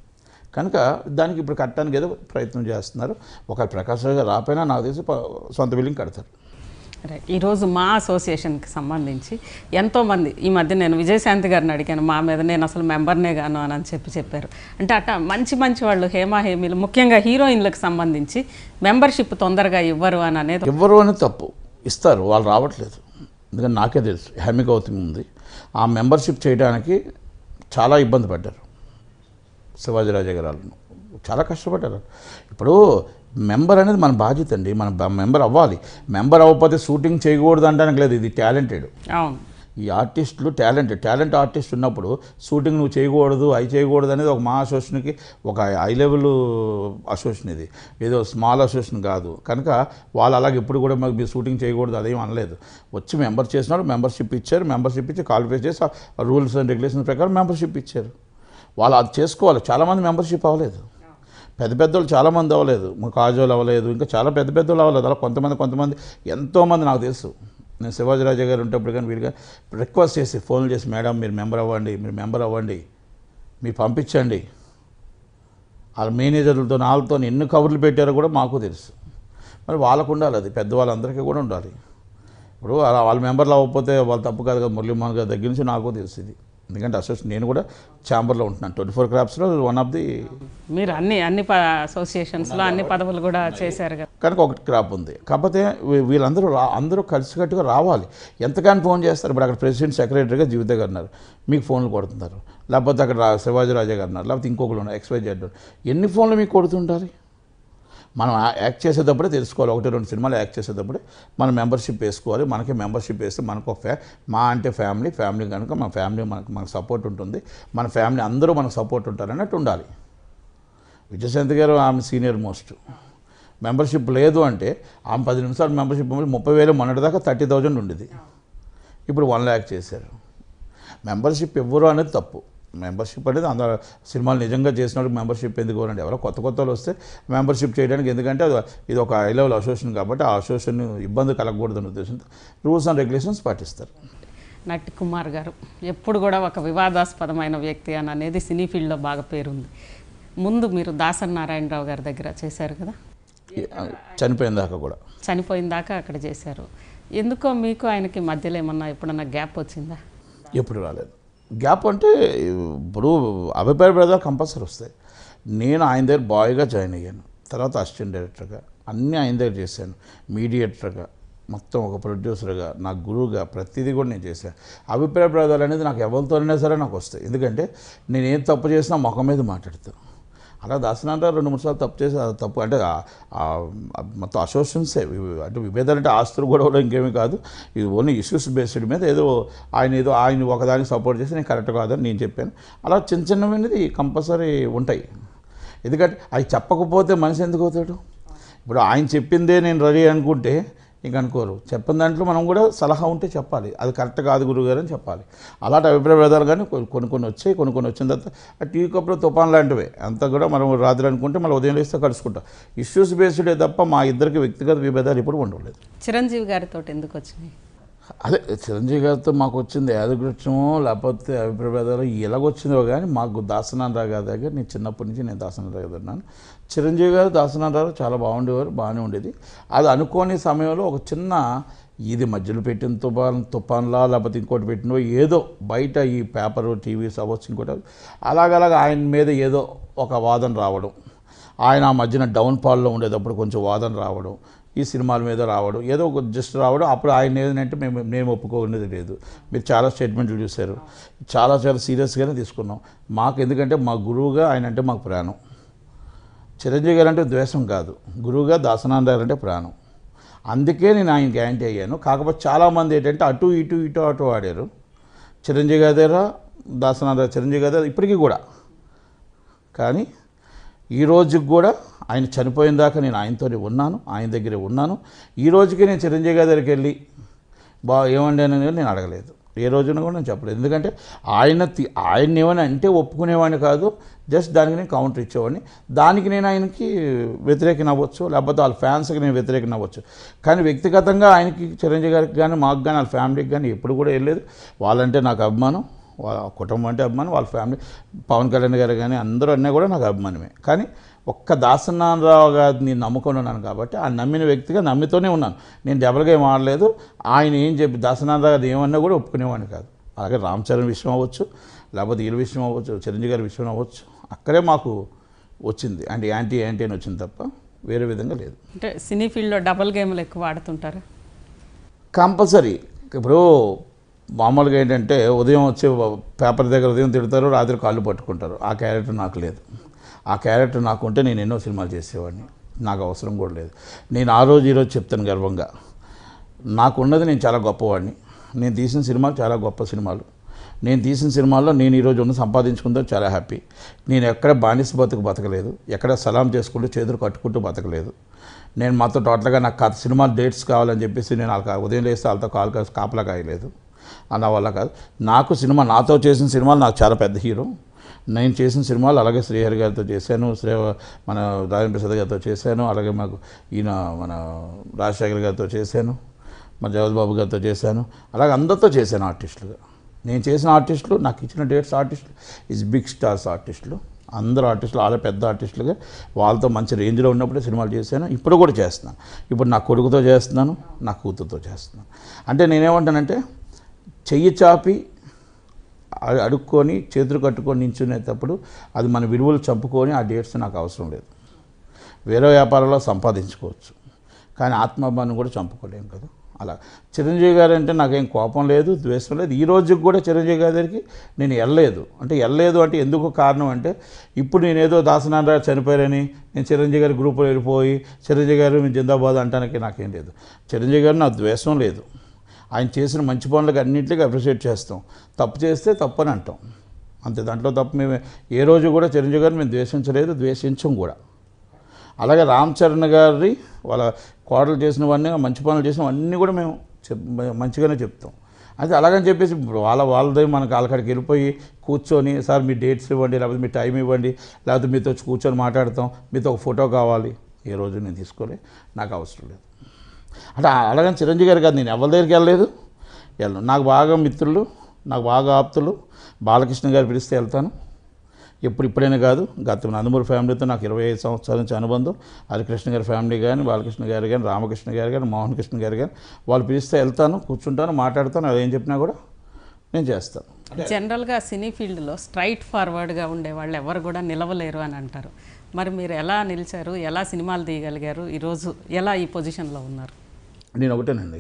కనుక దానికి ఇప్పుడు కట్టడానికి ఏదో ప్రయత్నం చేస్తున్నారు ఒక ప్రకాశ్ రావు గారు రాపోయినా నాకు తెలిసి ప- సొంత బిల్డింగ్ కడతారు రైట్. ఈరోజు మా అసోసియేషన్కి సంబంధించి ఎంతోమంది ఈ మధ్య నేను విజయశాంతి గారిని అడిగాను మా మీద నేను అసలు మెంబర్నే గాను అని అని చెప్పి చెప్పారు అంటే అట్ట మంచి మంచి వాళ్ళు హేమా హేమీలు ముఖ్యంగా హీరోయిన్లకు సంబంధించి మెంబర్షిప్ తొందరగా ఇవ్వరు అని అనేది ఎవరు అని తప్పు ఇస్తారు వాళ్ళు రావట్లేదు ఎందుకంటే నాకే తెలుసు హ్యామీ గౌతమి ఉంది ఆ మెంబర్షిప్ చేయడానికి చాలా ఇబ్బంది పడ్డారు శివాజీరాజా గారు వాళ్ళు చాలా కష్టపడ్డారు ఇప్పుడు మెంబర్ అనేది మన బాధ్యత అండి మన బ- మెంబర్ అవ్వాలి మెంబర్ అవ్వకపోతే షూటింగ్ చేయకూడదు అంటానికి లేదు ఇది టాలెంటెడ్ అవును ఈ ఆర్టిస్టులు టాలెంట్ టాలెంట్ ఆర్టిస్ట్ ఉన్నప్పుడు షూటింగ్ నువ్వు చేయకూడదు అవి చేయకూడదు అనేది ఒక మా అసోసియేషన్కి ఒక హై లెవెల్ అసోసియేషన్ ఇది ఏదో స్మాల్ అసోసియేషన్ కాదు కనుక వాళ్ళు అలాగే ఇప్పుడు కూడా మాకు మీరు షూటింగ్ చేయకూడదు అదేం అనలేదు వచ్చి మెంబర్ చేసినాడు మెంబర్షిప్ ఇచ్చారు మెంబర్షిప్ ఇచ్చి క్వాలిఫై చేసి రూల్స్ అండ్ రెగ్యులేషన్స్ ప్రకారం మెంబర్షిప్ ఇచ్చారు వాళ్ళు అది చేసుకోవాలి చాలామంది మెంబర్షిప్ అవ్వలేదు పెద్ద పెద్దోళ్ళు చాలామంది అవ్వలేదు మా కాజోలు అవ్వలేదు ఇంకా చాలా పెద్ద పెద్దోళ్ళు అవ్వలేదు అలా కొంతమంది కొంతమంది ఎంతోమంది నాకు తెలుసు నేను శివాజీరాజా గారు ఉంటప్పుడు కానీ వీరు కానీ రిక్వెస్ట్ చేసి ఫోన్లు చేసి మేడం మీరు మెంబర్ అవ్వండి మీరు మెంబర్ అవ్వండి మీరు పంపించండి వాళ్ళ మేనేజర్లతో వాళ్ళతో ఎన్ని కవర్లు పెట్టారో కూడా మాకు తెలుసు మరి వాళ్ళకు ఉండాలి అది పెద్దవాళ్ళందరికీ కూడా ఉండాలి ఇప్పుడు అలా వాళ్ళ మెంబర్లు అవ్వకపోతే వాళ్ళు తప్పు కాదు కదా మురళీమోహన్ గారి దగ్గర నుంచి నాకు తెలుసు ఇది ఎందుకంటే అసోసియేషన్ నేను కూడా ఛాంబర్లో ఉంటున్నాను ట్వంటీ ఫోర్ క్రాప్స్లో వన్ ఆఫ్ ది మీరు అన్ని అన్ని ప- అసోసియేషన్స్లో అన్ని పదవులు కూడా చేశారు కదా కనుక ఒకటి క్రాప్ ఉంది కాకపోతే వీ- వీళ్ళందరూ రా అందరూ కలిసికట్టుగా రావాలి ఎంతగానో ఫోన్ చేస్తారు ఇప్పుడు అక్కడ ప్రెసిడెంట్ సెక్రటరీగా జీవిత గారు ఉన్నారు మీకు ఫోన్లు కొడుతున్నారు లేకపోతే అక్కడ రా- శివాజీ రాజా గారు ఉన్నారు లేకపోతే ఇంకొకరు ఉన్నారు ఎక్స్వై జెడ్ ఎన్ని ఫోన్లు మీకు కొడుతుంటారు మనం ఆ- యాక్ట్ చేసేటప్పుడే తెలుసుకోవాలి ఒకటి రెండు సినిమాలు యాక్ట్ చేసేటప్పుడే మనం మెంబర్షిప్ వేసుకోవాలి మనకి మెంబర్షిప్ వేస్తే మనకు ఒక ఫ్యా మా అంటే ఫ్యామిలీ ఫ్యామిలీ కనుక మన ఫ్యామిలీ మనకు మనకు సపోర్ట్ ఉంటుంది మన ఫ్యామిలీ అందరూ మనకు సపోర్ట్ ఉంటారు అన్నట్టు ఉండాలి విజయశాంతి గారు ఆమె సీనియర్ మోస్ట్ మెంబర్షిప్ లేదు అంటే ఆమె పది నిమిషాలు మెంబర్షిప్ ముప్పై వేలు మొన్నటిదాకా థర్టీ థౌజండ్ ఉండేది ఇప్పుడు వన్ ల్యాక్ చేశారు మెంబర్షిప్ ఇవ్వరు అనేది తప్పు మెంబర్షిప్ అనేది అందరూ సినిమాలు నిజంగా చేసినప్పుడు మెంబర్షిప్ ఎందుకు అని ఎవరో కొత్త కొత్త వాళ్ళు వస్తే మెంబర్షిప్ చేయడానికి ఎందుకంటే అది ఇది ఒక హై లెవెల్ అసోసియేషన్ కాబట్టి ఆ అసోసియేషన్ ఇబ్బంది కలగకూడదనే ఉద్దేశంతో రూల్స్ అండ్ రెగ్యులేషన్స్ పాటిస్తారు నటి కుమార్ గారు ఎప్పుడు కూడా ఒక వివాదాస్పదమైన వ్యక్తి అని అనేది సినీ ఫీల్డ్లో బాగా పేరుంది ముందు మీరు దాసన్ నారాయణరావు గారి దగ్గర చేశారు కదా చనిపోయిన దాకా కూడా చనిపోయిన దాకా అక్కడ చేశారు ఎందుకో మీకు ఆయనకి మధ్యలో ఏమన్నా ఎప్పుడన్నా గ్యాప్ వచ్చిందా ఎప్పుడు రాలేదు గ్యాప్ అంటే ఇప్పుడు అభిప్రాయ భేదాలు కంపల్సరీ వస్తాయి నేను ఆయన దగ్గర బాయ్గా జాయిన్ అయ్యాను తర్వాత అసిస్టెంట్ డైరెక్టర్గా అన్నీ ఆయన దగ్గర చేశాను మీడియేటర్గా మొత్తం ఒక ప్రొడ్యూసర్గా నా గురువుగా ప్రతిదీ కూడా నేను చేశాను అభిప్రాయ భేదాలు అనేది నాకు ఎవరితోనైనా సరే నాకు వస్తాయి ఎందుకంటే నేను ఏం తప్పు చేసినా ముఖం మీద మాట్లాడతాను అలా దాసనారాయణ రెండు మూడు సార్లు తప్పు చేసి అది తప్పు అంటే ఆ- ఆ మొత్తం అసోసియన్సే ఇవి- అంటే విభేదాలు అంటే ఆస్తులు కూడా కూడా ఇంకేమీ కాదు ఇది ఓన్లీ ఇష్యూస్ బేస్డ్ మీద ఏదో ఆయన ఏదో ఆయన ఒకదానికి సపోర్ట్ చేసి నేను కరెక్ట్ కాదని నేను చెప్పాను అలా చిన్న చిన్నవి కంపల్సరీ ఉంటాయి ఎందుకంటే అవి చెప్పకపోతే మనిషి ఎందుకు అవుతాడు ఇప్పుడు ఆయన చెప్పిందే నేను రెడీ అనుకుంటే ఇంక అనుకోరు చెప్పిన దాంట్లో మనం కూడా సలహా ఉంటే చెప్పాలి అది కరెక్ట్ కాదు గురువుగారు అని చెప్పాలి అలాంటి అభిప్రాయ భేదాలు కానీ కొన్ని కొన్ని కొన్ని వచ్చాయి కొన్ని కొన్ని వచ్చిన తర్వాత ఆ టీ కప్లో తుఫాన్ లాంటివే అంతా కూడా మనం రాత్రి అనుకుంటే మళ్ళీ ఉదయం లేస్తే కలుసుకుంటాం ఇష్యూస్ బేస్డే తప్ప మా ఇద్దరికి వ్యక్తిగత విభేదాలు ఇప్పుడు ఉండలేదు చిరంజీవి గారితో ఎందుకు వచ్చినాయి అదే చిరంజీవి గారితో మాకు వచ్చింది యాదృక్షమో లేకపోతే అభిప్రాయాలు ఎలాగొచ్చిందో కానీ మాకు దాసనారావు గారి దగ్గర నేను చిన్నప్పటి నుంచి నేను దాసనారావు గారు ఉన్నాను చిరంజీవి గారు దాసనారావు చాలా బాగుండేవారు బాగానే ఉండేది అది అనుకోని సమయంలో ఒక చిన్న ఇది మధ్యలో పెట్టిన తుఫాన్ తుఫాన్లా లేకపోతే ఇంకోటి పెట్టినో ఏదో బయట ఈ పేపర్ టీవీస్ అవ్వచ్చు ఇంకోటి అవ్వచ్చు. అలాగలాగ ఆయన మీద ఏదో ఒక వాదన రావడం ఆయన ఆ మధ్యన డౌన్ ఫాల్లో ఉండేటప్పుడు కొంచెం వాదన రావడం ఈ సినిమాల మీద రావడం ఏదో ఒక జస్ట్ రావడం అప్పుడు ఆయన ఏదంటే మేము మేము ఒప్పుకోనేది లేదు మీరు చాలా స్టేట్మెంట్లు చూశారు చాలా చాలా సీరియస్గానే తీసుకున్నాం మాకు ఎందుకంటే మా గురువుగా ఆయన అంటే మాకు ప్రాణం చిరంజీవి గారు అంటే ద్వేషం కాదు గురువుగా దాసనారాయణ గారు అంటే ప్రాణం అందుకే నేను ఆయన గ్యారంటీ అయ్యాను కాకపోతే చాలామంది ఏంటంటే అటు ఇటు ఇటు అటు ఆడారు చిరంజీవి గారి దగ్గర దాసనారాయణ చిరంజీవి గారి దగ్గర ఇప్పటికీ కూడా కానీ ఈ రోజుకి కూడా ఆయన చనిపోయిన దాకా నేను ఆయనతోనే ఉన్నాను ఆయన దగ్గరే ఉన్నాను ఈ రోజుకి నేను చిరంజీవి గారి దగ్గరికి వెళ్ళి బా ఏమండి అని నేను అడగలేదు ఏ రోజున కూడా నేను చెప్పలేదు ఎందుకంటే ఆయన తి- ఆయన ఏమైనా అంటే ఒప్పుకునేవాడిని కాదు జస్ట్ దానికి నేను కౌంటర్ ఇచ్చేవాడిని దానికి నేను ఆయనకి వ్యతిరేకం అవ్వచ్చు లేకపోతే వాళ్ళ ఫ్యాన్స్కి నేను వ్యతిరేకం అవ్వచ్చు కానీ వ్యక్తిగతంగా ఆయనకి చిరంజీవి గారికి కానీ మాకు కానీ వాళ్ళ ఫ్యామిలీకి కానీ ఎప్పుడు కూడా వెళ్ళలేదు వాళ్ళంటే నాకు అభిమానం వాళ్ళ కుటుంబం అంటే అభిమానం వాళ్ళ ఫ్యామిలీ పవన్ కళ్యాణ్ గారు కానీ అందరూ అన్నీ కూడా నాకు అభిమానమే కానీ ఒక్క దాసనారావు గారిని నమ్ముకొని ఉన్నాను కాబట్టి ఆ నమ్మిన వ్యక్తిగా నమ్మితోనే ఉన్నాను నేను డబల్గా ఏం ఆడలేదు ఆయన ఏం చెప్పి దాసనారావు గారు ఏమన్నా కూడా ఒప్పుకునేవాడిని కాదు అలాగే రామ్ చరణ్ విషయం అవ్వచ్చు లేకపోతే వీళ్ళ విషయం అవ్వచ్చు చిరంజీవి గారి విషయం అవ్వచ్చు అక్కడే మాకు వచ్చింది అంటే యాంటీ యాంటీ అని వచ్చింది తప్ప వేరే విధంగా లేదు అంటే సినీ ఫీల్డ్లో డబల్ గేమ్లు ఎక్కువ ఆడుతుంటారు కంపల్సరీ ఇప్పుడు మామూలుగా ఏంటంటే ఉదయం వచ్చి పేపర్ దగ్గర ఉదయం తిడతారు రాత్రి కాళ్ళు పట్టుకుంటారు ఆ క్యారెక్టర్ నాకు లేదు ఆ క్యారెక్టర్ నాకు ఉంటే నేను ఎన్నో సినిమాలు చేసేవాడిని నాకు అవసరం కూడా లేదు నేను ఆ రోజు ఈరోజు చెప్తాను గర్వంగా నాకున్నది నేను చాలా గొప్పవాడిని నేను తీసిన సినిమాలు చాలా గొప్ప సినిమాలు నేను తీసిన సినిమాల్లో నేను ఈరోజు ఉన్న సంపాదించుకుందో చాలా హ్యాపీ నేను ఎక్కడ బానిస బతుకు బతకలేదు ఎక్కడ సలాం చేసుకుంటూ చేతులు కట్టుకుంటూ బతకలేదు నేను మాతో టోటల్గా నాకు కథ సినిమా డేట్స్ కావాలని చెప్పేసి నేను వాళ్ళకి ఉదయం లేస్తే వాళ్ళతో కాలు కాసి కాపలా కాయలేదు అన్న వల్ల కాదు నాకు సినిమా నాతో చేసిన సినిమాలు నాకు చాలా పెద్ద హీరో నేను చేసిన సినిమాలు అలాగే శ్రీహరి గారితో చేశాను శ్రీ మన రాజేంద్ర ప్రసాద్ గారితో చేశాను అలాగే మాకు ఈయన మన రాజశేఖర్ గారితో చేశాను మన జగద్ బాబు గారితో చేశాను అలాగే అందరితో చేశాను ఆర్టిస్టులుగా నేను చేసిన ఆర్టిస్టులు నాకు ఇచ్చిన డేట్స్ ఆర్టిస్టులు ఇస్ బిగ్ స్టార్స్ ఆర్టిస్టులు అందరు ఆర్టిస్టులు వాళ్ళ పెద్ద ఆర్టిస్టులుగా వాళ్ళతో మంచి రేంజ్లో ఉన్నప్పుడే సినిమాలు చేశాను ఇప్పుడు కూడా చేస్తున్నాను ఇప్పుడు నా కొడుకుతో చేస్తున్నాను నా కూతురుతో చేస్తున్నాను అంటే నేనేమంటానంటే చెయ్యి చాపి అ- అడుక్కొని చేతులు కట్టుకొని నించునేటప్పుడు అది మన విలువలు చంపుకొని ఆ డేట్స్ నాకు అవసరం లేదు వేరే వ్యాపారంలో సంపాదించుకోవచ్చు కానీ ఆత్మాభిమానం కూడా చంపుకోలేము కదా అలా చిరంజీవి గారు అంటే నాకేం కోపం లేదు ద్వేషం లేదు ఈ రోజుకి కూడా చిరంజీవి గారి దగ్గరికి నేను వెళ్ళలేదు అంటే వెళ్ళలేదు అంటే ఎందుకు కారణం అంటే ఇప్పుడు నేను ఏదో దాసనారాయణ చనిపోయారని నేను చిరంజీవి గారి గ్రూపులో వెళ్ళిపోయి చిరంజీవి గారు మీ జిందాబాద్ అంటానికి నాకేం లేదు చిరంజీవి గారు నా ద్వేషం లేదు ఆయన చేసిన మంచి పనులకు అన్నింటికి అప్రిషియేట్ చేస్తాం తప్పు చేస్తే తప్పు అని అంటాం అంతే దాంట్లో తప్పు మేము ఏ రోజు కూడా చిరంజీవి గారిని మేము ద్వేషించలేదు ద్వేషించం కూడా అలాగే రామ్ చరణ్ గారి వాళ్ళ కోడలు చేసినవన్నీ మంచి పనులు చేసినవన్నీ కూడా మేము చెప్ మంచిగానే చెప్తాం అయితే అలాగని చెప్పేసి వాళ్ళ వాళ్ళదే మనకు వాళ్ళకాడికి వెళ్ళిపోయి కూర్చొని సార్ మీ డేట్స్ ఇవ్వండి లేకపోతే మీ టైం ఇవ్వండి లేకపోతే మీతో వచ్చి కూర్చొని మాట్లాడతాం మీతో ఒక ఫోటో కావాలి ఏ రోజు నేను తీసుకోలే నాకు అవసరం లేదు అంటే అలాగని చిరంజీవి గారు కాదు నేను ఎవరి దగ్గరికి వెళ్ళలేదు వెళ్ళను నాకు బాగా మిత్రులు నాకు బాగా ఆప్తులు బాలకృష్ణ గారు పిలిస్తే వెళ్తాను ఎప్పుడు ఇప్పుడైనా కాదు గత నందమూరి ఫ్యామిలీతో నాకు ఇరవై ఐదు సంవత్సరాల నుంచి అనుబంధం హరికృష్ణ గారి ఫ్యామిలీ కానీ బాలకృష్ణ గారు కానీ రామకృష్ణ గారు కానీ మోహన్ కృష్ణ గారు కానీ వాళ్ళు పిలిస్తే వెళ్తాను కూర్చుంటాను మాట్లాడతాను అది ఏం చెప్పినా కూడా నేను చేస్తాను జనరల్గా సినీ ఫీల్డ్లో స్ట్రైట్ ఫార్వర్డ్గా ఉండే వాళ్ళు ఎవరు కూడా నిలవలేరు అని అంటారు మరి మీరు ఎలా నిలిచారు ఎలా సినిమాలు తీయగలిగారు ఈరోజు ఎలా ఈ పొజిషన్లో ఉన్నారు నేను ఒకటేనండి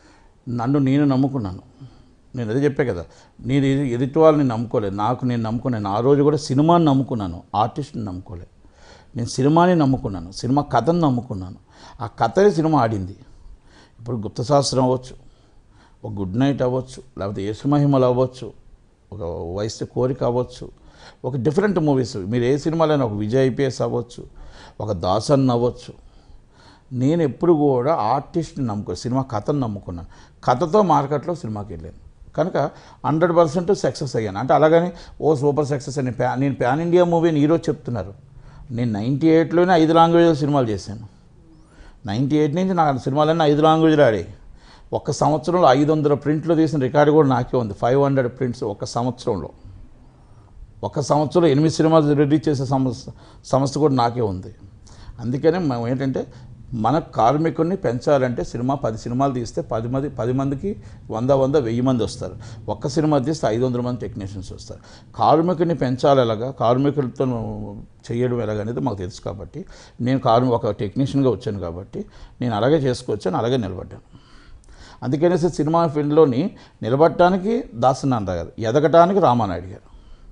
నన్ను నేను నమ్ముకున్నాను నేను అదే చెప్పే కదా నేను ఎదు- ఎదుటి వాళ్ళని నమ్ముకోలేదు నాకు నేను నమ్ముకున్నాను ఆ రోజు కూడా సినిమాని నమ్ముకున్నాను ఆర్టిస్ట్ని నమ్ముకోలేదు నేను సినిమాని నమ్ముకున్నాను సినిమా కథను నమ్ముకున్నాను ఆ కథనే సినిమా ఆడింది ఇప్పుడు గుప్త శాస్త్రం అవ్వచ్చు ఒక గుడ్ నైట్ అవ్వచ్చు లేకపోతే యేసుమహిమలు అవ్వచ్చు ఒక వయసు కోరిక అవ్వచ్చు ఒక డిఫరెంట్ మూవీస్ మీరు ఏ సినిమాలైనా ఒక విజయ్ ఐపీఎస్ అవ్వచ్చు ఒక దాసన్ అవ్వచ్చు నేను ఎప్పుడు కూడా ఆర్టిస్ట్ని నమ్ముకో సినిమా కథను నమ్ముకున్నాను కథతో మార్కెట్లో సినిమాకి వెళ్ళాను కనుక హండ్రెడ్ పర్సెంట్ సక్సెస్ అయ్యాను అంటే అలాగని ఓ సూపర్ సక్సెస్ అని ప్యా నేను ప్యాన్ ఇండియా మూవీని ఈరోజు చెప్తున్నారు నేను నైంటీ ఎయిట్లోనే ఐదు లాంగ్వేజ్లో సినిమాలు చేశాను నైంటీ ఎయిట్ నుంచి నా సినిమాలన్నీ ఐదు లాంగ్వేజ్లో ఆడాయి ఒక్క సంవత్సరంలో ఐదు వందల ప్రింట్లు తీసిన రికార్డు కూడా నాకే ఉంది ఫైవ్ హండ్రెడ్ ప్రింట్స్ ఒక సంవత్సరంలో ఒక సంవత్సరంలో ఎనిమిది సినిమాలు రిలీజ్ చేసే సంస్థ సంస్థ కూడా నాకే ఉంది అందుకనే మనం ఏంటంటే మన కార్మికుడిని పెంచాలంటే సినిమా పది సినిమాలు తీస్తే పది మంది పది మందికి వంద వంద వెయ్యి మంది వస్తారు ఒక్క సినిమా తీస్తే ఐదు వందల మంది టెక్నీషియన్స్ వస్తారు కార్మికుడిని పెంచాలి ఎలాగా కార్మికులతో చేయడం ఎలాగనేది మాకు తెలుసు కాబట్టి నేను కార్మి ఒక టెక్నీషియన్గా వచ్చాను కాబట్టి నేను అలాగే చేసుకోవచ్చాను అలాగే నిలబడ్డాను అందుకనేసి సినిమా ఫీల్డ్లోని నిలబడటానికి దాసనారాయణ గారు ఎదగటానికి రామానాయుడు గారు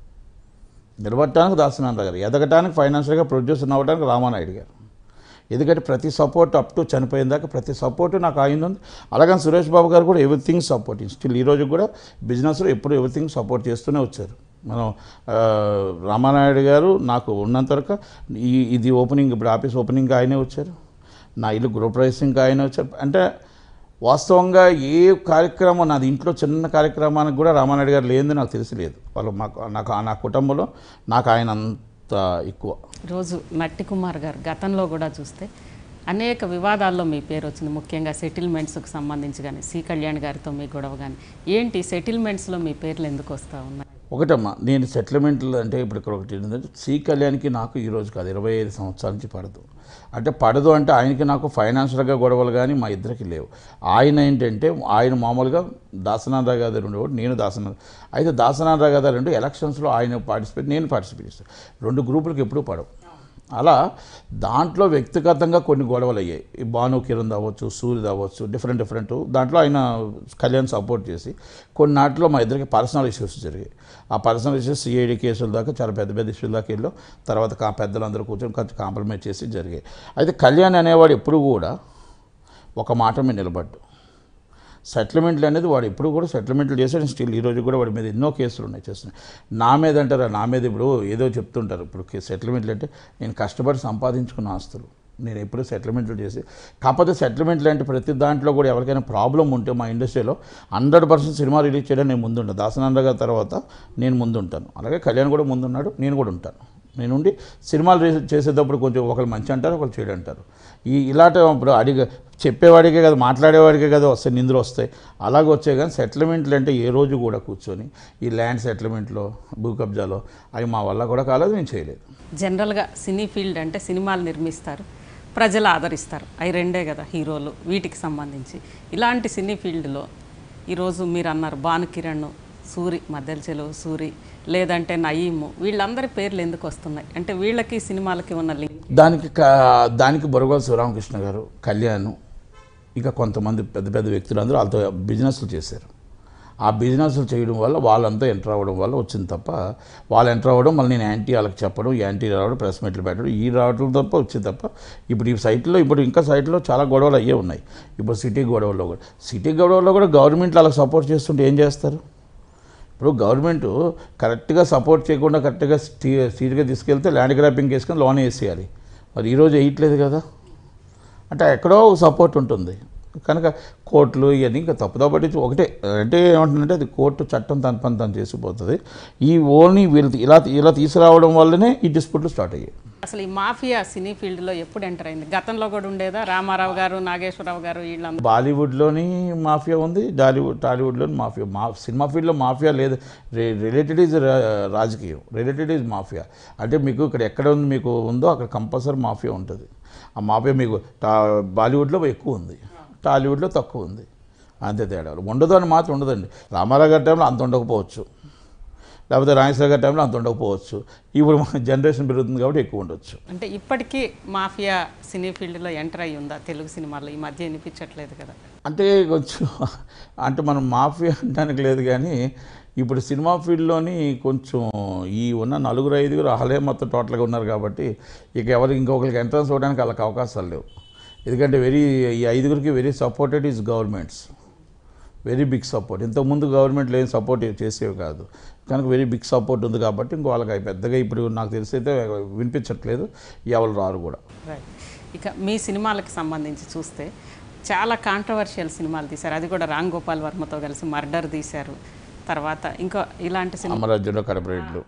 నిలబడటానికి దాసనారాయణ గారు ఎదగటానికి ఫైనాన్షియల్గా ప్రొడ్యూసర్ అవ్వడానికి రామానాయుడు గారు ఎందుకంటే ప్రతి సపోర్ట్ అప్ టు చనిపోయిన దాకా ప్రతి సపోర్ట్ నాకు ఆయన ఉంది అలాగని సురేష్ బాబు గారు కూడా ఎవ్రీథింగ్ సపోర్టింగ్ స్టిల్ ఈరోజు కూడా బిజినెస్లో ఎప్పుడు ఎవ్రీథింగ్ సపోర్ట్ చేస్తూనే వచ్చారు మనం ఆ, రామానాయుడు గారు నాకు ఉన్నంత వరకు ఈ ఇది ఓపెనింగ్ ఇప్పుడు ఆఫీస్ ఓపెనింగ్ ఆయనే వచ్చారు నా ఇల్లు గృహప్రవేశంకి ఆయనే వచ్చారు అంటే వాస్తవంగా ఏ కార్యక్రమం నాది ఇంట్లో చిన్న కార్యక్రమానికి కూడా రామానాయుడు గారు లేనిది నాకు తెలిసి లేదు వాళ్ళు మాకు నాకు నా కుటుంబంలో నాకు ఆయన అంత ఎక్కువ రోజు నట్టి కుమార్ గారు గతంలో కూడా చూస్తే అనేక వివాదాల్లో మీ పేరు వచ్చింది ముఖ్యంగా సెటిల్మెంట్స్కి సంబంధించి కానీ సి కళ్యాణ్ గారితో మీ గొడవ కానీ ఏంటి సెటిల్మెంట్స్లో మీ పేర్లు ఎందుకు వస్తూ ఉన్నాయి ఒకటమ్మా నేను సెటిల్మెంట్లు అంటే ఇప్పుడు ఇక్కడ ఒకటి ఏంటంటే సి కళ్యాణ్కి నాకు ఈ రోజు కాదు ఇరవై ఐదు సంవత్సరాల నుంచి పడదు అంటే పడదు అంటే ఆయనకి నాకు ఫైనాన్షియల్గా గొడవలు కానీ మా ఇద్దరికి లేవు ఆయన ఏంటంటే ఆయన మామూలుగా దాసనాథరావు గారు ఉండేవాడు నేను దాసనాథ్ అయితే దాసనాథరావు గారు రెండు ఎలక్షన్స్లో ఆయన పార్టిసిపేట్ నేను పార్టిసిపేట్ చేస్తాను రెండు గ్రూపులకు ఎప్పుడూ పడవు అలా దాంట్లో వ్యక్తిగతంగా కొన్ని గొడవలు అయ్యాయి ఈ భాను కిరణ్ అవ్వచ్చు సూర్యది అవ్వచ్చు డిఫరెంట్ డిఫరెంట్ దాంట్లో ఆయన కళ్యాణ్ సపోర్ట్ చేసి కొన్ని నాటిలో మా ఇద్దరికి పర్సనల్ ఇష్యూస్ జరిగాయి ఆ పర్సనల్ ఇష్యూస్ సిఐడి కేసుల దాకా చాలా పెద్ద పెద్ద ఇష్యూల దాకా వెళ్ళాం తర్వాత కా పెద్దలందరూ కూర్చొని కొంచెం కాంప్రమైజ్ చేసి జరిగాయి అయితే కళ్యాణ్ అనేవాడు ఎప్పుడు కూడా ఒక మాట మీద నిలబడ్డు సెటిల్మెంట్లు అనేది వాడు ఎప్పుడు కూడా సెటిల్మెంట్లు చేశాడు స్టిల్ ఈ రోజు కూడా వాడి మీద ఎన్నో కేసులు ఉన్నాయి చేస్తున్నాయి నా మీద అంటారా నా మీద ఇప్పుడు ఏదో చెప్తుంటారు ఇప్పుడు కే- సెటిల్మెంట్లు అంటే నేను కష్టపడి సంపాదించుకున్న ఆస్తులు నేను ఎప్పుడు సెటిల్మెంట్లు చేసి కాకపోతే సెటిల్మెంట్లు అంటే ప్రతి దాంట్లో కూడా ఎవరికైనా ప్రాబ్లం ఉంటే మా ఇండస్ట్రీలో హండ్రెడ్ పర్సెంట్ సినిమా రిలీజ్ చేయడం నేను ముందుంటాను దాసనాంద గారి తర్వాత నేను ముందుంటాను అలాగే కళ్యాణ్ కూడా ముందున్నాడు నేను కూడా ఉంటాను నేను ఉండి సినిమాలు రిలీజ్ చేసేటప్పుడు కొంచెం ఒకరు మంచి అంటారు ఒకరు చెడు అంటారు ఈ ఇలాంటి ఇప్పుడు అడిగ చెప్పేవాడికే కదా మాట్లాడేవాడికే కదా వస్తాయి నిందులు వస్తాయి అలాగే వచ్చాయి కానీ సెటిల్మెంట్లు అంటే ఏ రోజు కూడా కూర్చొని ఈ ల్యాండ్ సెటిల్మెంట్లో భూ కబ్జాలో అవి మా వల్ల కూడా కాలేదు నేను చేయలేదు జనరల్గా సినీ ఫీల్డ్ అంటే సినిమాలు నిర్మిస్తారు ప్రజలు ఆదరిస్తారు అవి రెండే కదా హీరోలు వీటికి సంబంధించి ఇలాంటి సినీ ఫీల్డ్లో ఈరోజు మీరు అన్నారు భాను కిరణ్ సూరి మద్దెల చెలువు సూరి లేదంటే నయీము వీళ్ళందరి పేర్లు ఎందుకు వస్తున్నాయి అంటే వీళ్ళకి సినిమాలకి ఉన్న లింక్ దానికి కా- దానికి బొరగోలు శివరామకృష్ణ గారు కళ్యాణ్ ఇంకా కొంతమంది పెద్ద పెద్ద వ్యక్తులు అందరూ వాళ్ళతో బిజినెస్లు చేశారు ఆ బిజినెస్లు చేయడం వల్ల వాళ్ళంతా ఎంటర్ అవ్వడం వల్ల వచ్చింది తప్ప వాళ్ళు ఎంటర్ అవ్వడం మళ్ళీ నేను యాంటీ వాళ్ళకి చెప్పడం యాంటీ రావడం ప్రెస్ మీట్లు పెట్టడం ఈ రావడం తప్ప వచ్చింది తప్ప ఇప్పుడు ఈ సైట్లో ఇప్పుడు ఇంకా సైట్లో చాలా గొడవలు అయ్యే ఉన్నాయి ఇప్పుడు సిటీ గొడవల్లో కూడా సిటీ గొడవల్లో కూడా గవర్నమెంట్ వాళ్ళకి సపోర్ట్ చేస్తుంటే ఏం చేస్తారు ఇప్పుడు గవర్నమెంట్ కరెక్ట్గా సపోర్ట్ చేయకుండా కరెక్ట్గా స్టీ స్ట్రీట్గా తీసుకెళ్తే ల్యాండ్ గ్రాపింగ్ వేసుకొని లోన్ వేసేయాలి మరి ఈరోజు వేయట్లేదు కదా అంటే ఎక్కడో సపోర్ట్ ఉంటుంది కనుక కోర్టులు ఇవన్నీ ఇంకా తప్పుదో పట్టించి ఒకటే అంటే ఏమంటుందంటే అది కోర్టు చట్టం తన పని తను చేసిపోతుంది ఈ ఓన్లీ వీళ్ళు ఇలా ఇలా తీసుకురావడం వల్లనే ఈ డిస్ప్యూట్లు స్టార్ట్ అయ్యాయి అసలు ఈ మాఫియా సినీ ఫీల్డ్లో ఎప్పుడు ఎంటర్ అయింది గతంలో కూడా ఉండేదా రామారావు గారు నాగేశ్వరరావు గారు వీళ్ళందరూ బాలీవుడ్లోని మాఫియా ఉంది టాలీవుడ్ టాలీవుడ్లోని మాఫియా మా సినిమా ఫీల్డ్లో మాఫియా లేదు రిలేటెడ్ ఈజ్ రాజకీయం రిలేటెడ్ ఈజ్ మాఫియా అంటే మీకు ఇక్కడ ఎక్కడ ఉంది మీకు ఉందో అక్కడ కంపల్సరీ మాఫియా ఉంటుంది ఆ మాఫియా మీకు టా బాలీవుడ్లో ఎక్కువ ఉంది టాలీవుడ్లో తక్కువ ఉంది అంతే తేడా ఉండదు అని మాత్రం ఉండదండి రామారావు గారి టైంలో అంత ఉండకపోవచ్చు లేకపోతే రాజేశ్వర గారి టైంలో అంత ఉండకపోవచ్చు ఇప్పుడు మన జనరేషన్ పెరుగుతుంది కాబట్టి ఎక్కువ ఉండొచ్చు అంటే ఇప్పటికీ మాఫియా సినీ ఫీల్డ్లో ఎంటర్ అయ్యి ఉందా తెలుగు సినిమాలో ఈ మధ్య వినిపించట్లేదు కదా అంటే కొంచెం అంటే మనం మాఫియా అనడానికి లేదు కానీ ఇప్పుడు సినిమా ఫీల్డ్లోని కొంచెం ఈ ఉన్న నలుగురు ఐదుగురు అహలే మొత్తం టోటల్గా ఉన్నారు కాబట్టి ఇక ఎవరికి ఇంకొకరికి ఎంట్రన్స్ అవ్వడానికి వాళ్ళకి అవకాశాలు లేవు ఎందుకంటే వెరీ ఈ ఐదుగురికి very supported is governments very big support ఇంతకుముందు గవర్నమెంట్లు ఏం సపోర్ట్ చేసేవి కాదు కనుక వెరీ బిగ్ సపోర్ట్ ఉంది కాబట్టి ఇంకో వాళ్ళకి అవి పెద్దగా ఇప్పుడు నాకు తెలిసి అయితే వినిపించట్లేదు ఎవరు రారు కూడా రైట్ ఇక మీ సినిమాలకు సంబంధించి చూస్తే చాలా కాంట్రవర్షియల్ సినిమాలు తీశారు అది కూడా రామ్ గోపాల్ వర్మతో కలిసి మర్డర్ తీశారు తర్వాత ఇంకా ఇలాంటి సినిమా అమరాజ్యంలో కడపరేట్లు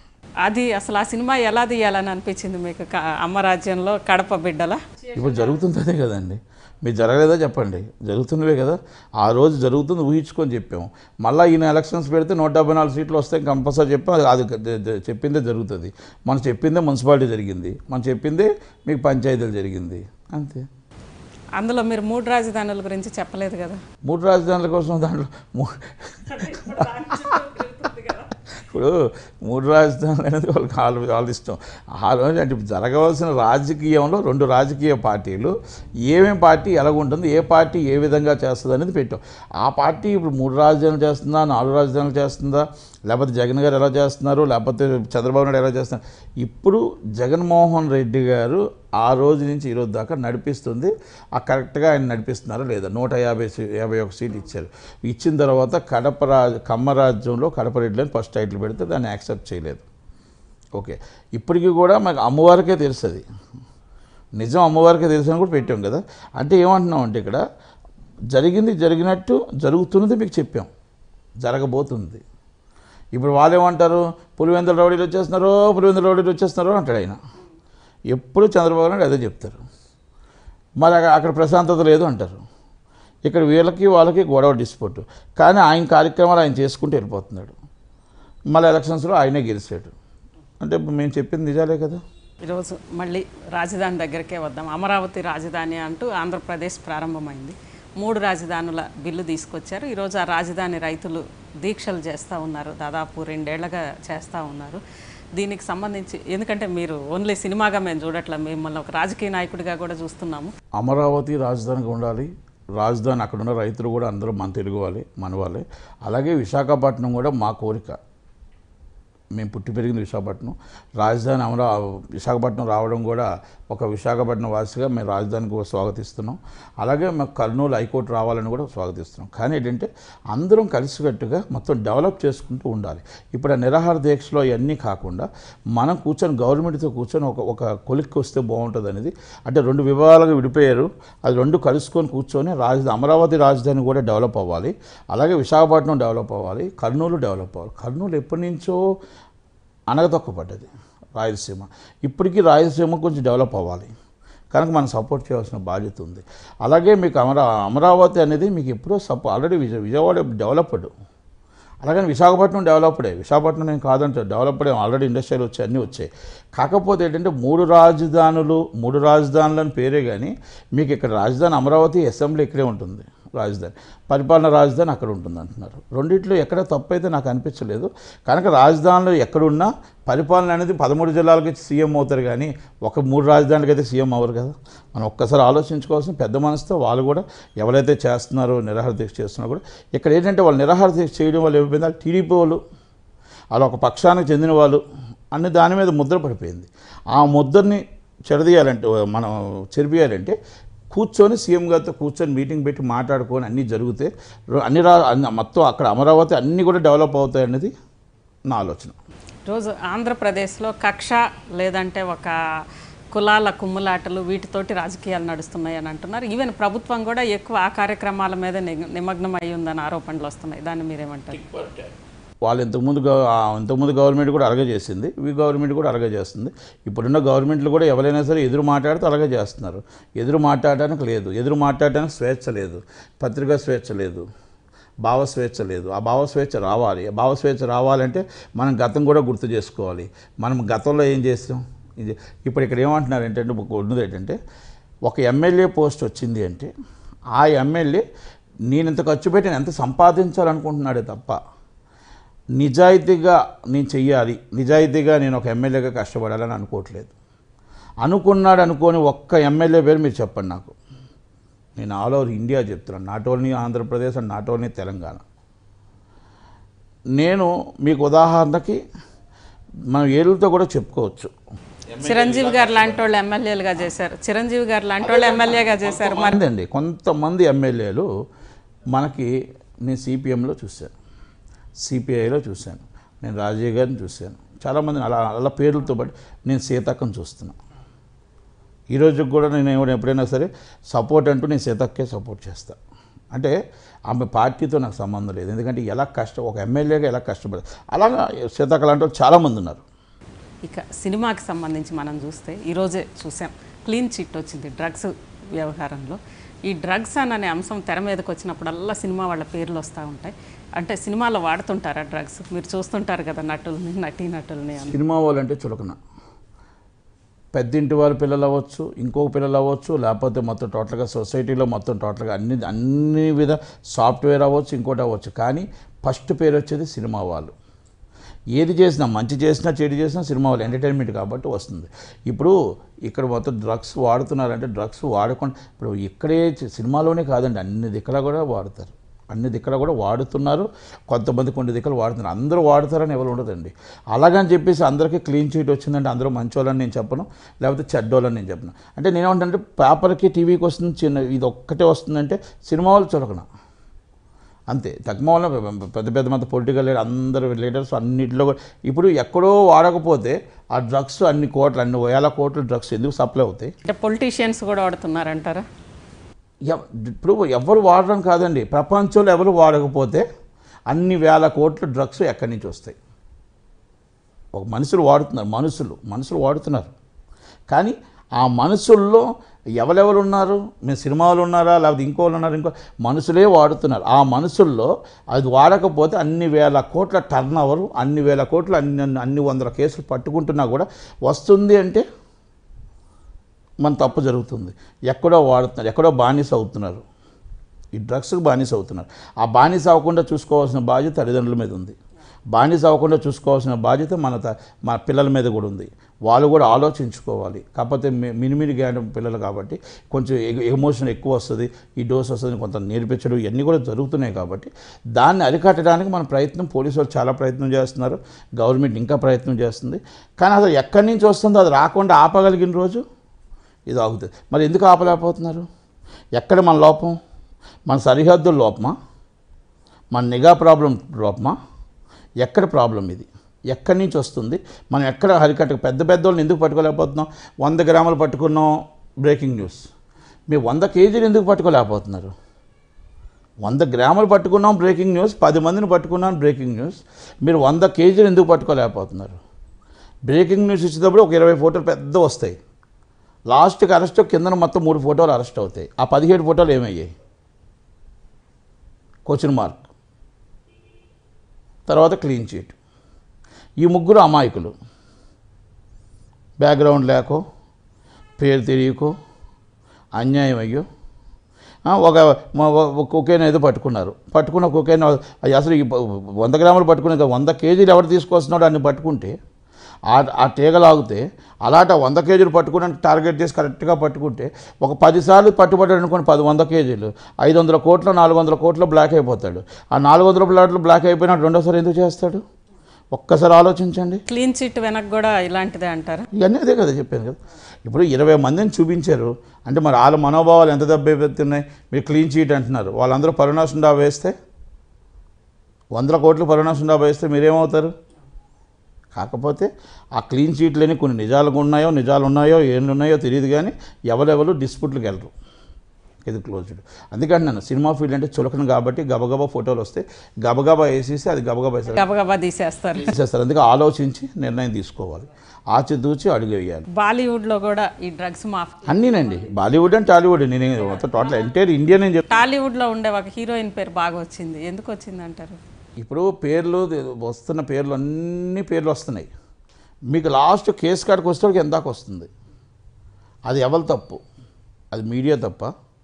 అది అసలు ఆ సినిమా ఎలా తీయాలని అనిపించింది మీకు క- అమ్మరాజ్యంలో కడప బిడ్డల ఇప్పుడు జరుగుతుంది అదే కదండి మీరు జరగలేదా చెప్పండి జరుగుతున్నవే కదా ఆ రోజు జరుగుతుంది ఊహించుకొని చెప్పాము మళ్ళీ ఈయన ఎలక్షన్స్ పెడితే నూట డెబ్బై నాలుగు సీట్లు వస్తాయి కంపల్సరీ చెప్పాం అది అది జ- జ- చెప్పిందే జరుగుతుంది మనం చెప్పిందే మున్సిపాలిటీ జరిగింది మనం చెప్పిందే మీకు పంచాయతీలు జరిగింది అంతే అందులో మీరు మూడు రాజధానుల గురించి చెప్పలేదు కదా మూడు రాజధానుల కోసం దాంట్లో మూ- ఇప్పుడు మూడు రాజధానులు అనేది వాళ్ళకి వాళ్ళ వాళ్ళ ఇష్టం ఆ రోజు అంటే జరగవలసిన రాజకీయంలో రెండు రాజకీయ పార్టీలు ఏమేం పార్టీ ఎలాగుంటుంది ఏ పార్టీ ఏ విధంగా చేస్తుంది అనేది పెట్టాం ఆ పార్టీ ఇప్పుడు మూడు రాజధానులు చేస్తుందా నాలుగు రాజధానులు చేస్తుందా లేకపోతే జగన్ గారు ఎలా చేస్తున్నారు లేకపోతే చంద్రబాబు నాయుడు ఎలా చేస్తున్నారు ఇప్పుడు జగన్మోహన్ రెడ్డి గారు ఆ రోజు నుంచి ఈ రోజు దాకా నడిపిస్తుంది ఆ కరెక్ట్గా ఆయన నడిపిస్తున్నారా లేదా నూట యాభై సీ- యాభై ఒక సీట్ ఇచ్చారు ఇచ్చిన తర్వాత కడప రాజ కమ్మ రాజ్యంలో కడప రెడ్డిని ఫస్ట్ టైటిల్ పెడితే దాన్ని యాక్సెప్ట్ చేయలేదు ఓకే ఇప్పటికీ కూడా మాకు అమ్మవారికే తెలుస్తుంది నిజం అమ్మవారికే తెలుసు అని కూడా పెట్టాం కదా అంటే ఏమంటున్నాం అంటే ఇక్కడ జరిగింది జరిగినట్టు జరుగుతున్నది మీకు చెప్పాం జరగబోతుంది ఇప్పుడు వాళ్ళు ఏమంటారు పులివెందుల రౌడీలు వచ్చేస్తున్నారో పులివెందుల రౌడీలు వచ్చేస్తున్నారో అంటాడు ఆయన ఎప్పుడు చంద్రబాబు నాయుడు అదే చెప్తారు మరి అక్కడ- అక్కడ ప్రశాంతత లేదు అంటారు ఇక్కడ వీళ్ళకి వాళ్ళకి గొడవ డిస్ప్యూట్ కానీ ఆయన కార్యక్రమాలు ఆయన చేసుకుంటూ వెళ్ళిపోతున్నాడు మళ్ళీ ఎలక్షన్స్లో ఆయనే గెలిచాడు అంటే ఇప్పుడు మేము చెప్పింది నిజాలే కదా ఈరోజు మళ్ళీ రాజధాని దగ్గరికే వద్దాం అమరావతి రాజధాని అంటూ ఆంధ్రప్రదేశ్ ప్రారంభమైంది మూడు రాజధానుల బిల్లు తీసుకొచ్చారు ఈరోజు ఆ రాజధాని రైతులు దీక్షలు చేస్తూ ఉన్నారు దాదాపు రెండేళ్లుగా చేస్తూ ఉన్నారు దీనికి సంబంధించి ఎందుకంటే మీరు ఓన్లీ సినిమాగా మేము చూడట్లే మిమ్మల్ని ఒక రాజకీయ నాయకుడిగా కూడా చూస్తున్నాము అమరావతి రాజధానిగా ఉండాలి రాజధాని అక్కడ ఉన్న రైతులు కూడా అందరూ మన తెలుగు వాళ్ళే మన వాళ్ళే అలాగే విశాఖపట్నం కూడా మా కోరిక మేము పుట్టి పెరిగింది విశాఖపట్నం రాజధాని అమరా విశాఖపట్నం రావడం కూడా ఒక విశాఖపట్నం వాసిగా మేము రాజధానికి కూడా స్వాగతిస్తున్నాం అలాగే మాకు కర్నూలు హైకోర్టు రావాలని కూడా స్వాగతిస్తున్నాం కానీ ఏంటంటే అందరం కలిసికట్టుగా మొత్తం డెవలప్ చేసుకుంటూ ఉండాలి ఇప్పుడు ఆ నిరాహార దీక్షలో అవన్నీ కాకుండా మనం కూర్చొని గవర్నమెంట్తో కూర్చొని ఒక ఒక కొలిక్కి వస్తే బాగుంటుంది అనేది అంటే రెండు విభాగాలుగా విడిపోయారు అది రెండు కలుసుకొని కూర్చొని రాజధాని అమరావతి రాజధాని కూడా డెవలప్ అవ్వాలి అలాగే విశాఖపట్నం డెవలప్ అవ్వాలి కర్నూలు డెవలప్ అవ్వాలి కర్నూలు ఎప్పటి నుంచో అనగతొక్కపడ్డది రాయలసీమ ఇప్పటికీ రాయలసీమ కొంచెం డెవలప్ అవ్వాలి కనుక మనం సపోర్ట్ చేయాల్సిన బాధ్యత ఉంది అలాగే మీకు అమరా అమరావతి అనేది మీకు ఎప్పుడో సపో ఆల్రెడీ విజయ విజయవాడ డెవలప్డ్ అలాగని విశాఖపట్నం డెవలప్డే విశాఖపట్నం నేను కాదంటే డెవలప్డే ఆల్రెడీ ఇండస్ట్రీలు వచ్చాయి అన్నీ వచ్చాయి కాకపోతే ఏంటంటే మూడు రాజధానులు మూడు రాజధానులు అని పేరే కానీ మీకు ఇక్కడ రాజధాని అమరావతి అసెంబ్లీ ఇక్కడే ఉంటుంది రాజధాని పరిపాలన రాజధాని అక్కడ ఉంటుంది అంటున్నారు రెండిట్లో ఎక్కడ తప్పు అయితే నాకు అనిపించలేదు కనుక రాజధానిలో ఎక్కడున్నా పరిపాలన అనేది పదమూడు జిల్లాలకి సీఎం అవుతారు కానీ ఒక మూడు రాజధానులకి అయితే సీఎం అవ్వరు కదా మనం ఒక్కసారి ఆలోచించుకోవాల్సిన పెద్ద మనసుతో వాళ్ళు కూడా ఎవరైతే చేస్తున్నారో నిరాహార దీక్ష చేస్తున్నారో కూడా ఇక్కడ ఏంటంటే వాళ్ళు నిరాహార దీక్ష చేయడం వల్ల ఏమైపోయింది వాళ్ళు టీడీపీ వాళ్ళు వాళ్ళు ఒక పక్షానికి చెందిన వాళ్ళు అనే దాని మీద ముద్ర పడిపోయింది ఆ ముద్రని చెడదీయాలంటే మనం చెరిపియాలంటే కూర్చొని సీఎం గారితో కూర్చొని మీటింగ్ పెట్టి మాట్లాడుకొని అన్నీ జరిగితే రో- అన్ని రా అన్ని- మొత్తం అక్కడ అమరావతి అన్నీ కూడా డెవలప్ అవుతాయి అనేది నా ఆలోచన రోజు ఆంధ్రప్రదేశ్లో కక్ష లేదంటే ఒక కులాల కుమ్ములాటలు వీటితోటి రాజకీయాలు నడుస్తున్నాయి అని అంటున్నారు ఈవెన్ ప్రభుత్వం కూడా ఎక్కువ ఆ కార్యక్రమాల మీద నిగ- నిమగ్నం అయి ఉందని ఆరోపణలు వస్తున్నాయి దాన్ని మీరేమంటారు వాళ్ళు ఇంతకుముందు గవ- ఆ ఇంతకుముందు గవర్నమెంట్ కూడా అలాగే చేసింది ఈ గవర్నమెంట్ కూడా అలాగే చేస్తుంది ఇప్పుడున్న గవర్నమెంట్లు కూడా ఎవరైనా సరే ఎదురు మాట్లాడితే అలాగే చేస్తున్నారు ఎదురు మాట్లాడడానికి లేదు ఎదురు మాట్లాడడానికి స్వేచ్ఛ లేదు పత్రికా స్వేచ్ఛ లేదు భావ స్వేచ్ఛ లేదు ఆ భావ స్వేచ్ఛ రావాలి ఆ భావ స్వేచ్ఛ రావాలంటే మనం గతం కూడా గుర్తు చేసుకోవాలి మనం గతంలో ఏం చేస్తాం ఇది ఇప్పుడు ఇక్కడ ఏమంటున్నారు ఏంటంటే ఒక ఉన్నది ఏంటంటే ఒక ఎమ్మెల్యే పోస్ట్ వచ్చింది అంటే ఆ ఎమ్మెల్యే నేను ఇంత ఖర్చు పెట్టి నేను ఎంత సంపాదించాలనుకుంటున్నాడే తప్ప నిజాయితీగా నేను చెయ్యాలి నిజాయితీగా నేను ఒక ఎమ్మెల్యేగా కష్టపడాలని అనుకోవట్లేదు అనుకున్నాడు అనుకోని ఒక్క ఎమ్మెల్యే పేరు మీరు చెప్పండి నాకు నేను ఆల్ ఓవర్ ఇండియా చెప్తున్నాను not only Andhra Pradesh and not only Telangana నేను మీకు ఉదాహరణకి మనం ఏళ్ళతో కూడా చెప్పుకోవచ్చు చిరంజీవి గారు లాంటి వాళ్ళు ఎమ్మెల్యేలుగా చేశారు చిరంజీవి గారు లాంటి వాళ్ళు ఎమ్మెల్యేగా చేశారు మరి కొంతమంది అండి కొంతమంది ఎమ్మెల్యేలు మనకి నేను సిపిఎంలో చూశాను సిపిఐలో చూశాను నేను రాజీవ్ గారిని చూశాను చాలామంది అలా అలా పేర్లతో పాటు నేను సీతక్కని చూస్తున్నాను ఈరోజు కూడా నేను ఎవరు ఎప్పుడైనా సరే సపోర్ట్ అంటూ నేను సీతక్కే సపోర్ట్ చేస్తాను అంటే ఆమె పార్టీతో నాకు సంబంధం లేదు ఎందుకంటే ఎలా కష్టం ఒక ఎమ్మెల్యేగా ఎలా కష్టపడదు అలాగా సీతక్క లాంటి వాళ్ళు చాలామంది ఉన్నారు ఇక సినిమాకి సంబంధించి మనం చూస్తే ఈరోజే చూసాం క్లీన్ చిట్ వచ్చింది డ్రగ్స్ వ్యవహారంలో ఈ డ్రగ్స్ అని అనే అంశం తెర మీదకి వచ్చినప్పుడల్లా సినిమా వాళ్ళ పేర్లు వస్తూ ఉంటాయి అంటే సినిమాలో వాడుతుంటారా డ్రగ్స్ మీరు చూస్తుంటారు కదా నటుల్ని నటీ నటుల్ని అని సినిమా వాళ్ళంటే చులకన పెద్దింటి వారి పిల్లలు అవ్వచ్చు ఇంకొక పిల్లలు అవ్వచ్చు లేకపోతే మొత్తం టోటల్గా సొసైటీలో మొత్తం టోటల్గా అన్ని అన్ని విధ సాఫ్ట్వేర్ అవ్వచ్చు ఇంకోటి అవ్వచ్చు కానీ ఫస్ట్ పేరు వచ్చేది సినిమా వాళ్ళు ఏది చేసినా మంచి చేసినా చెడు చేసినా సినిమా వాళ్ళు ఎంటర్టైన్మెంట్ కాబట్టి వస్తుంది ఇప్పుడు ఇక్కడ మొత్తం డ్రగ్స్ వాడుతున్నారంటే డ్రగ్స్ వాడకుండా ఇప్పుడు ఇక్కడే చి- సినిమాలోనే కాదండి అన్ని దిక్కలా కూడా వాడతారు అన్ని దిక్కలా కూడా వాడుతున్నారు కొంతమంది కొన్ని దిక్కలు వాడుతున్నారు అందరూ వాడతారని ఎవరు ఉండదండి అలాగని చెప్పేసి అందరికీ క్లీన్ చీట్ వచ్చిందంటే అందరూ మంచోళ్ళని నేను చెప్పను లేకపోతే చెడ్డోళ్ళని నేను చెప్పను అంటే నేనేమంటే పేపర్కి టీవీకి వస్తుంది చిన్న ఇది ఒక్కటే వస్తుందంటే సినిమా వాళ్ళు చులకన అంతే తక్కువ వల్ల పెద్ద పెద్ద మంది పొలిటికల్ లీడర్ అందరు లీడర్స్ అన్నింటిలో కూడా ఇప్పుడు ఎక్కడో వాడకపోతే ఆ డ్రగ్స్ అన్ని కోట్లు అన్ని వేల కోట్ల డ్రగ్స్ ఎందుకు సప్లై అవుతాయి అంటే పొలిటీషియన్స్ కూడా వాడుతున్నారంటారా ఎవ- ఇప్పుడు ఎవరు వాడడం కాదండి ప్రపంచంలో ఎవరు వాడకపోతే అన్ని వేల కోట్ల డ్రగ్స్ ఎక్కడి నుంచి వస్తాయి ఒక మనుషులు వాడుతున్నారు మనుషులు మనుషులు వాడుతున్నారు కానీ ఆ మనుషుల్లో ఎవరెవరు ఉన్నారు మేము సినిమాలు ఉన్నారా లేకపోతే ఇంకోళ్ళు ఉన్నారు ఇంకో మనుషులే వాడుతున్నారు ఆ మనుషుల్లో అది వాడకపోతే అన్ని వేల కోట్ల టర్న్ ఓవర్ అన్ని వేల కోట్ల అన్ని అన్ని- అన్ని వందల కేసులు పట్టుకుంటున్నా కూడా వస్తుంది అంటే మన తప్పు జరుగుతుంది ఎక్కడో వాడుతున్నారు ఎక్కడో బానిస అవుతున్నారు ఈ డ్రగ్స్కి బానిస అవుతున్నారు ఆ బానిస అవ్వకుండా చూసుకోవాల్సిన బాధ్యత తల్లిదండ్రుల మీద ఉంది బానిస అవ్వకుండా చూసుకోవాల్సిన బాధ్యత మన త- మన పిల్లల మీద కూడా ఉంది వాళ్ళు కూడా ఆలోచించుకోవాలి కాకపోతే మి- మినిమిని జ్ఞానం పిల్లలు కాబట్టి కొంచెం ఎ- ఎమోషన్ ఎక్కువ వస్తుంది ఈ డోస్ వస్తుంది కొంత నేర్పించడం ఇవన్నీ కూడా జరుగుతున్నాయి కాబట్టి దాన్ని అరికట్టడానికి మన ప్రయత్నం పోలీసు వాళ్ళు చాలా ప్రయత్నం చేస్తున్నారు గవర్నమెంట్ ఇంకా ప్రయత్నం చేస్తుంది కానీ అసలు ఎక్కడి నుంచి వస్తుందో అది రాకుండా ఆపగలిగిన రోజు ఇది ఆగుతుంది మరి ఎందుకు ఆపలేకపోతున్నారు ఎక్కడ మన లోపం మన సరిహద్దుల లోపమా మన నిఘా ప్రాబ్లం లోపమా ఎక్కడ ప్రాబ్లం ఇది ఎక్కడి నుంచి వస్తుంది మనం ఎక్కడ హరికట్ట పెద్ద పెద్ద వాళ్ళని ఎందుకు పట్టుకోలేకపోతున్నాం వంద గ్రాములు పట్టుకున్నాం బ్రేకింగ్ న్యూస్ మీరు వంద కేజీలు ఎందుకు పట్టుకోలేకపోతున్నారు వంద గ్రాములు పట్టుకున్నాం బ్రేకింగ్ న్యూస్ పది మందిని పట్టుకున్నాం బ్రేకింగ్ న్యూస్ మీరు వంద కేజీలు ఎందుకు పట్టుకోలేకపోతున్నారు బ్రేకింగ్ న్యూస్ ఇచ్చేటప్పుడు ఒక ఇరవై ఫోటోలు పెద్ద వస్తాయి లాస్ట్కి అరెస్ట్ కిందన మొత్తం మూడు ఫోటోలు అరెస్ట్ అవుతాయి ఆ పదిహేడు ఫోటోలు ఏమయ్యాయి క్వశ్చన్ మార్క్ తర్వాత క్లీన్ చీట్ ఈ ముగ్గురు అమాయకులు బ్యాక్గ్రౌండ్ లేకో పేరు తెలియకో అన్యాయం అయ్యో ఆ, ఒక మ- ఒక కొకేన్ ఏదో పట్టుకున్నారు పట్టుకున్న కొకేన్ అది అసలు ఈ ప- వంద గ్రాములు పట్టుకునే వంద కేజీలు ఎవరు తీసుకొస్తున్నాడో అన్ని పట్టుకుంటే ఆ ఆ తీగ లాగితే అలాంటి ఆ వంద కేజీలు పట్టుకోవడానికి టార్గెట్ చేసి కరెక్ట్గా పట్టుకుంటే ఒక పదిసార్లు పట్టుబడ్డాడు అనుకోండి పది వంద కేజీలు ఐదు వందల కోట్లు నాలుగు వందల కోట్లు బ్లాక్ అయిపోతాడు ఆ నాలుగు వందల ప్లాట్లు బ్లాక్ అయిపోయినా రెండోసారి ఎందుకు చేస్తాడు ఒక్కసారి ఆలోచించండి క్లీన్ చిట్ వెనక కూడా ఇలాంటిదే అంటారా ఇవన్నీ అదే కదా చెప్పాను కదా ఇప్పుడు ఇరవై మందిని చూపించారు అంటే మరి వాళ్ళ మనోభావాలు ఎంత దెబ్బతిన్నాయి మీరు క్లీన్ చీట్ అంటున్నారు వాళ్ళందరూ పరుణాసం డాబా వేస్తే వందల కోట్లు పరుణాసం డాబా వేస్తే మీరేమవుతారు కాకపోతే ఆ క్లీన్ చీట్లని కొన్ని నిజాలు ఉన్నాయో నిజాలు ఉన్నాయో ఏం ఉన్నాయో తెలియదు కానీ ఎవరెవరు డిస్ప్యూట్లకు వెళ్ళరు ఇది క్లోజ్డ్ అందుకని నన్ను సినిమా ఫీల్డ్ అంటే చులకన కాబట్టి గబగబా ఫోటోలు వస్తే గబగబా వేసేసి అది గబగబా వేసేస్తారు. గబగబా తీసేస్తారు చేస్తారు అందుకే ఆలోచించి నిర్ణయం తీసుకోవాలి ఆచితూచి అడుగు వేయాలి బాలీవుడ్లో కూడా ఈ డ్రగ్స్ మాఫ్ అన్నీనండి బాలీవుడ్ అండ్ టాలీవుడ్ నేను మొత్తం టోటల్ ఎంటైర్ ఇండియా నేను చెప్తాను టాలీవుడ్లో ఉండే ఒక హీరోయిన్ పేరు బాగా వచ్చింది ఎందుకు వచ్చింది అంటారు ఇప్పుడు పేర్లు వస్తున్న పేర్లు అన్ని పేర్లు వస్తున్నాయి మీకు లాస్ట్ కేసు కాడికి వచ్చేటికి ఎందాక వస్తుంది అది ఎవరు తప్పు అది మీడియా తప్ప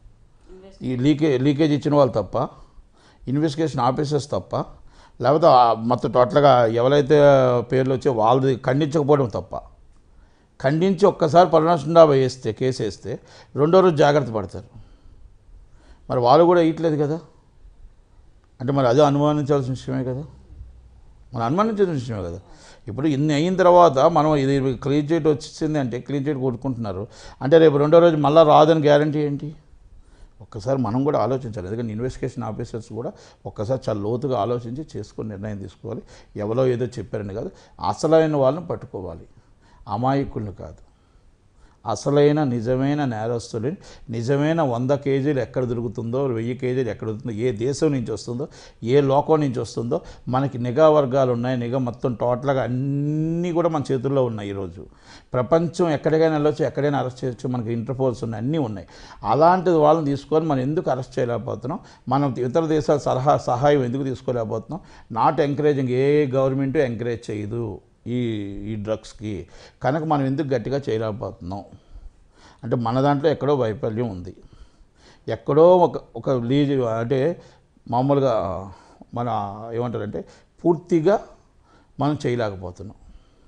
ఈ లీకే లీకేజ్ ఇచ్చిన వాళ్ళు తప్ప ఇన్వెస్టిగేషన్ ఆఫీసర్స్ తప్ప లేకపోతే ఆ మొత్తం టోటల్గా ఎవరైతే పేర్లు వచ్చే వాళ్ళది ఖండించకపోవడం తప్ప ఖండించి ఒక్కసారి పరుణాశండా వేస్తే కేసు వేస్తే రెండో రోజు జాగ్రత్త పడతారు మరి వాళ్ళు కూడా ఇయట్లేదు కదా అంటే మరి అదే అనుమానించాల్సిన విషయమే కదా మనం అనుమానించాల్సిన విషయమే కదా ఇప్పుడు ఇన్ని అయిన తర్వాత మనం ఇది క్లీన్ చీట్ వచ్చింది అంటే క్లీన్ చీట్ కొట్టుకుంటున్నారు అంటే రేపు రెండో రోజు మళ్ళీ రాదని గ్యారంటీ ఏంటి ఒక్కసారి మనం కూడా ఆలోచించాలి ఎందుకంటే ఇన్వెస్టిగేషన్ ఆఫీసర్స్ కూడా ఒక్కసారి చాలా లోతుగా ఆలోచించి చేసుకొని నిర్ణయం తీసుకోవాలి ఎవరో ఏదో చెప్పారని కాదు అసలైన వాళ్ళని పట్టుకోవాలి అమాయకులను కాదు అసలైన నిజమైన నేరస్తులని నిజమైన వంద కేజీలు ఎక్కడ దొరుకుతుందో వెయ్యి కేజీలు ఎక్కడ దొరుకుతుందో ఏ దేశం నుంచి వస్తుందో ఏ లోకం నుంచి వస్తుందో మనకి నిఘా వర్గాలు ఉన్నాయి నిఘా మొత్తం టోటల్గా అన్నీ కూడా మన చేతుల్లో ఉన్నాయి ఈరోజు ప్రపంచం ఎక్కడికైనా వెళ్ళొచ్చు ఎక్కడైనా అరెస్ట్ చేయొచ్చు మనకి ఇంటర్పోల్స్ ఉన్నాయి అన్నీ ఉన్నాయి అలాంటి వాళ్ళని తీసుకొని మనం ఎందుకు అరెస్ట్ చేయలేకపోతున్నాం మనం ఇతర దేశాల సలహా సహాయం ఎందుకు తీసుకోలేకపోతున్నాం నాట్ ఎంకరేజింగ్ ఏ గవర్నమెంట్ ఎంకరేజ్ చేయదు ఈ ఈ డ్రగ్స్కి కనుక మనం ఎందుకు గట్టిగా చేయలేకపోతున్నాం అంటే మన దాంట్లో ఎక్కడో వైఫల్యం ఉంది ఎక్కడో ఒక ఒక లీజ్ అంటే మామూలుగా మన ఏమంటారంటే పూర్తిగా మనం చేయలేకపోతున్నాం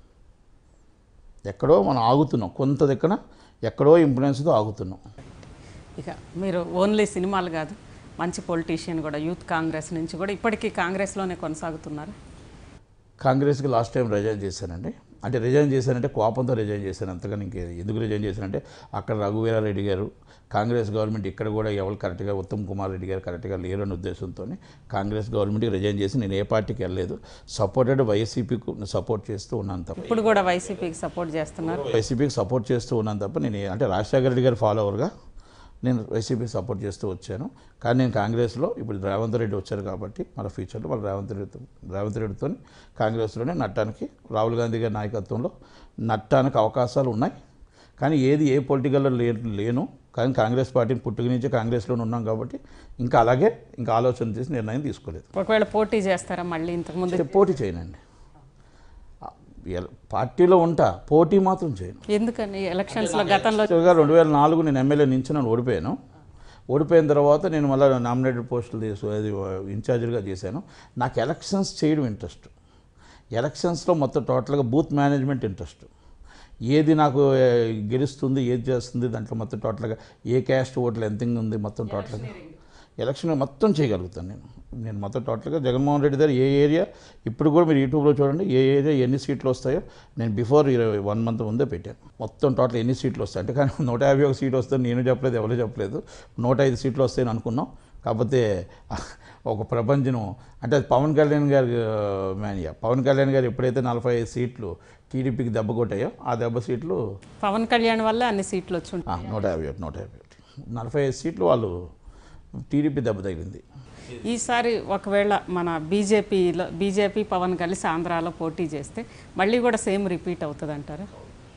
ఎక్కడో మనం ఆగుతున్నాం కొంత దగ్గర ఎక్కడో ఇంప్లూయెన్స్తో ఆగుతున్నాం ఇక మీరు ఓన్లీ సినిమాలు కాదు మంచి పొలిటీషియన్ కూడా యూత్ కాంగ్రెస్ నుంచి కూడా ఇప్పటికీ కాంగ్రెస్లోనే కొనసాగుతున్నారు కాంగ్రెస్కి లాస్ట్ టైం రిజైన్ చేశానండి అంటే రిజైన్ చేశానంటే కోపంతో రిజైన్ చేశాను అంతగా ఇంకే ఎందుకు రిజైన్ చేశానంటే అక్కడ రఘువీరారెడ్డి గారు కాంగ్రెస్ గవర్నమెంట్ ఇక్కడ కూడా ఎవరు కరెక్ట్గా ఉత్తమ్ కుమార్ రెడ్డి గారు కరెక్ట్గా లేరు అనే ఉద్దేశంతో కాంగ్రెస్ గవర్నమెంట్కి రిజైన్ చేసి నేను ఏ పార్టీకి వెళ్ళలేదు సపోర్టెడ్ వైసీపీకి సపోర్ట్ చేస్తూ ఉన్నాను తప్ప ఇప్పుడు కూడా వైసీపీకి సపోర్ట్ చేస్తున్నారు వైసీపీకి సపోర్ట్ చేస్తూ ఉన్నాను తప్ప నేను ఏ- అంటే రాజశేఖర రెడ్డి గారి ఫాలోవర్గా నేను వైసీపీకి సపోర్ట్ చేస్తూ వచ్చాను కానీ నేను కాంగ్రెస్లో ఇప్పుడు రేవంత్ రెడ్డి వచ్చారు కాబట్టి మన ఫ్యూచర్లో మన రేవంత్ రెడ్డితో రేవంత్ రెడ్డితో కాంగ్రెస్లోనే నట్టానికి రాహుల్ గాంధీ గారి నాయకత్వంలో నట్టానికి అవకాశాలు ఉన్నాయి కానీ ఏది ఏ పొలిటికల్లో లే లేను కానీ కాంగ్రెస్ పార్టీని పుట్టుక నుంచి కాంగ్రెస్లోనే ఉన్నాం కాబట్టి ఇంకా అలాగే ఇంకా ఆలోచన చేసి నిర్ణయం తీసుకోలేదు ఒకవేళ పోటీ చేస్తారా మళ్ళీ ఇంతకుముందు అంటే పోటీ చేయనండి ఆ, ఎల- పార్టీలో ఉంటా పోటీ మాత్రం చేయను ఎందుకని ఎలక్షన్స్లో గతంలో యాక్చువల్గా రెండు వేల నాలుగు నేను ఎమ్మెల్యే నుంచి నన్ను ఓడిపోయాను ఓడిపోయిన తర్వాత నేను మళ్ళీ నామినేటెడ్ పోస్టులు తీసు అది ఇన్ఛార్జ్గా చేశాను నాకు ఎలక్షన్స్ చేయడం ఇంట్రెస్ట్ ఎలక్షన్స్లో మొత్తం టోటల్గా బూత్ మేనేజ్మెంట్ ఇంట్రెస్ట్ ఏది నాకు ఏ, గెలుస్తుంది ఏది చేస్తుంది దాంట్లో మొత్తం టోటల్గా ఏ క్యాస్ట్ ఓట్లు ఎంత ఉంది మొత్తం టోటల్గా ఎలక్షన్ మొత్తం చేయగలుగుతాను నేను నేను మొత్తం టోటల్గా జగన్మోహన్ రెడ్డి దగ్గర ఏ ఏరియా ఇప్పుడు కూడా మీరు యూట్యూబ్లో చూడండి ఏ ఏరియా ఎన్ని సీట్లు వస్తాయో నేను బిఫోర్ ఇరవై వన్ మంత్ ముందే పెట్టాను మొత్తం టోటల్ ఎన్ని సీట్లు వస్తాయి అంటే కానీ నూట యాభై ఒక సీట్ వస్తే నేను చెప్పలేదు ఎవరు చెప్పలేదు నూట ఐదు సీట్లు వస్తాయని అనుకున్నాం కాకపోతే ఒక ప్రపంచం అంటే అది పవన్ కళ్యాణ్ గారి మేనియా పవన్ కళ్యాణ్ గారు ఎప్పుడైతే నలభై ఐదు సీట్లు టీడీపీకి దెబ్బ కొట్టాయో ఆ దెబ్బ సీట్లు పవన్ కళ్యాణ్ వల్ల అన్ని సీట్లు వచ్చి ఉంటాయి ఆ, నూట యాభై ఒకటి నూట యాభై ఒకటి నలభై ఐదు సీట్లు వాళ్ళు టీడీపీ దెబ్బ తగిలింది ఈసారి ఒకవేళ మన బీజేపీలో బీజేపీ పవన్ కలిసి ఆంధ్రాలో పోటీ చేస్తే మళ్ళీ కూడా సేమ్ రిపీట్ అవుతుంది అంటారా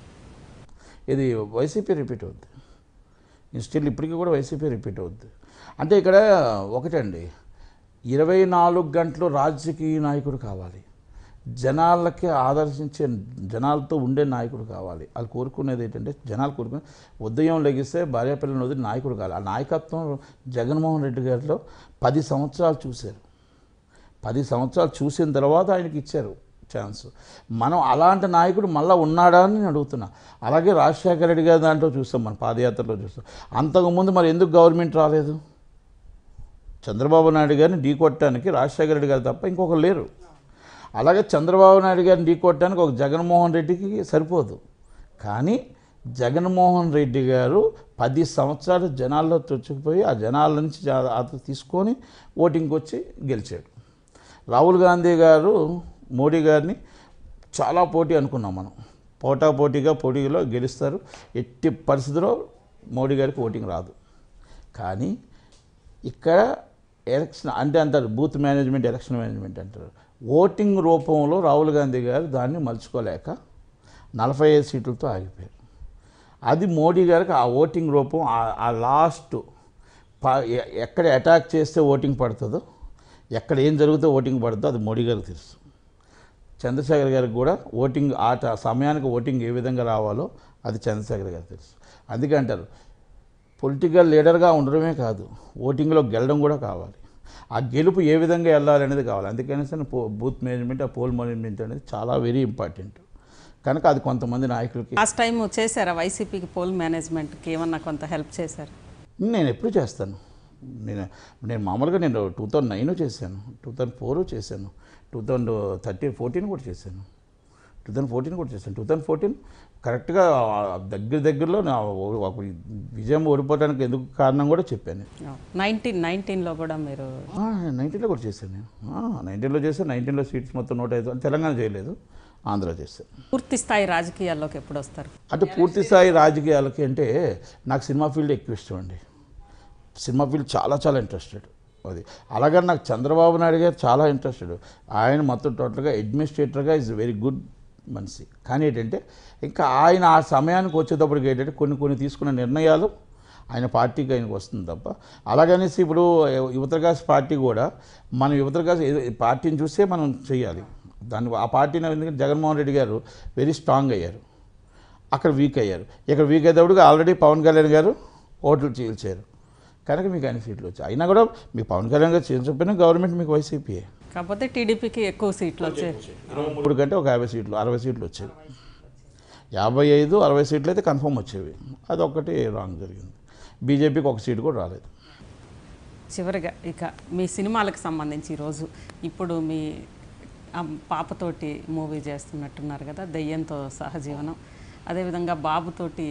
ఇది వైసీపీ రిపీట్ అవుద్ది స్టిల్ ఇప్పటికీ కూడా వైసీపీ రిపీట్ అవుద్ది అంటే ఇక్కడ ఒకటండి ఇరవై నాలుగు గంటలు రాజకీయ నాయకుడు కావాలి జనాలకి ఆదర్శించే జనాలతో ఉండే నాయకుడు కావాలి వాళ్ళు కోరుకునేది ఏంటంటే జనాలు కోరుకునే ఉదయం లెగిస్తే భార్య పిల్లలు వదిలి నాయకుడు కావాలి ఆ నాయకత్వం జగన్మోహన్ రెడ్డి గారిలో పది సంవత్సరాలు చూశారు పది సంవత్సరాలు చూసిన తర్వాత ఆయనకి ఇచ్చారు ఛాన్స్ మనం అలాంటి నాయకుడు మళ్ళీ ఉన్నాడా అని నేను అడుగుతున్నా అలాగే రాజశేఖర రెడ్డి గారి దాంట్లో చూస్తాం మన పాదయాత్రలో చూస్తాం అంతకుముందు మరి ఎందుకు గవర్నమెంట్ రాలేదు చంద్రబాబు నాయుడు గారిని ఢీకొట్టడానికి రాజశేఖర రెడ్డి గారు తప్ప ఇంకొకరు లేరు అలాగే చంద్రబాబు నాయుడు గారిని ఢీకొట్టడానికి ఒక జగన్మోహన్ రెడ్డికి సరిపోదు కానీ జగన్మోహన్ రెడ్డి గారు పది సంవత్సరాలు జనాల్లో చొచ్చుకుపోయి ఆ జనాల నుంచి జా- అతను తీసుకొని ఓటింగ్కి వచ్చి గెలిచాడు రాహుల్ గాంధీ గారు మోడీ గారిని చాలా పోటీ అనుకున్నాం మనం పోటా పోటీగా పోటీలో గెలుస్తారు ఎట్టి పరిస్థితిలో మోడీ గారికి ఓటింగ్ రాదు కానీ ఇక్కడ ఎలక్షన్ అంటే అంటారు బూత్ మేనేజ్మెంట్ ఎలక్షన్ మేనేజ్మెంట్ అంటారు ఓటింగ్ రూపంలో రాహుల్ గాంధీ గారు దాన్ని మలుచుకోలేక నలభై ఐదు సీట్లతో ఆగిపోయారు అది మోడీ గారికి ఆ ఓటింగ్ రూపం ఆ- ఆ లాస్ట్ ప- ఎ- ఎక్కడ అటాక్ చేస్తే ఓటింగ్ పడుతుందో ఎక్కడ ఏం జరిగితే ఓటింగ్ పడుతుందో అది మోడీ గారికి తెలుసు చంద్రశేఖర్ గారికి కూడా ఓటింగ్ ఆ ట- సమయానికి ఓటింగ్ ఏ విధంగా రావాలో అది చంద్రశేఖర్ గారికి తెలుసు అందుకే అంటారు పొలిటికల్ లీడర్గా ఉండడమే కాదు ఓటింగ్లో గెలడం కూడా కావాలి ఆ గెలుపు ఏ విధంగా వెళ్ళాలి అనేది కావాలి అందుకని పో బూత్ మేనేజ్మెంట్ ఆ పోల్ మేనేజ్మెంట్ అనేది చాలా వెరీ ఇంపార్టెంట్ కనుక అది కొంతమంది నాయకులకి లాస్ట్ టైం చేశారా వైసీపీకి పోల్ మేనేజ్మెంట్కి ఏమన్నా కొంత హెల్ప్ చేశారు నేను ఎప్పుడు చేస్తాను నేను నేను మామూలుగా నేను టూ థౌజండ్ నైన్ చేశాను టూ థౌజండ్ ఫోర్ చేశాను టూ థౌజండ్ థర్టీన్ ఫోర్టీన్ కూడా చేశాను టూ థౌజండ్ ఫోర్టీన్ కూడా చేశాను టూ థౌజండ్ ఫోర్టీన్ కరెక్ట్గా దగ్గర దగ్గరలో నా ఓ- ఒక విజయం ఓడిపోవడానికి ఎందుకు కారణం కూడా చెప్పాను నైన్టీన్ నైన్టీన్లో కూడా మీరు నైన్టీన్లో కూడా చేశాను నేను నైన్టీన్లో చేశాను నైన్టీన్లో సీట్స్ మొత్తం నూట ఐదు తెలంగాణ చేయలేదు ఆంధ్ర చేశాను పూర్తి స్థాయి రాజకీయాల్లోకి ఎప్పుడు వస్తారు అంటే పూర్తి స్థాయి రాజకీయాలకి అంటే నాకు సినిమా ఫీల్డ్ ఎక్కువ ఇష్టం అండి సినిమా ఫీల్డ్ చాలా చాలా ఇంట్రెస్టెడ్ అది అలాగే నాకు చంద్రబాబు నాయుడు గారు చాలా ఇంట్రెస్టెడ్ ఆయన మొత్తం టోటల్గా అడ్మినిస్ట్రేటర్గా ఈజ్ వెరీ గుడ్ మనిషి కానీ ఏంటంటే ఇంకా ఆయన ఆ సమయానికి వచ్చేటప్పటికి ఏంటంటే కొన్ని కొన్ని తీసుకున్న నిర్ణయాలు ఆయన పార్టీకి ఆయనకు వస్తుంది తప్ప అలాగనేసి ఇప్పుడు యువతరకాశ పార్టీ కూడా మనం యువతరకాశ పార్టీని చూసే మనం చేయాలి దాన్ని ఆ పార్టీని ఎందుకంటే జగన్మోహన్ రెడ్డి గారు వెరీ స్ట్రాంగ్ అయ్యారు అక్కడ వీక్ అయ్యారు ఇక్కడ వీక్ అయ్యేటప్పుడు ఆల్రెడీ పవన్ కళ్యాణ్ గారు ఓట్లు చీల్చారు కనుక మీకు అన్ని సీట్లు వచ్చాయి అయినా కూడా మీకు పవన్ కళ్యాణ్ గారు చీల్చకపోయినా గవర్నమెంట్ మీకు వైసీపీయే కాకపోతే టీడీపీకి ఎక్కువ సీట్లు వచ్చాయి ఇప్పుడు కంటే ఒక యాభై సీట్లు అరవై సీట్లు వచ్చేవి యాభై ఐదు అరవై సీట్లు అయితే కన్ఫర్మ్ వచ్చేవి అది ఒక్కటి రాంగ్ జరిగింది బీజేపీకి ఒక సీటు కూడా రాలేదు చివరిగా ఇక మీ సినిమాలకు సంబంధించి ఈరోజు ఇప్పుడు మీ అమ్- పాపతోటి మూవీ చేస్తున్నట్టున్నారు కదా దెయ్యంతో సహజీవనం అదేవిధంగా బాబుతోటి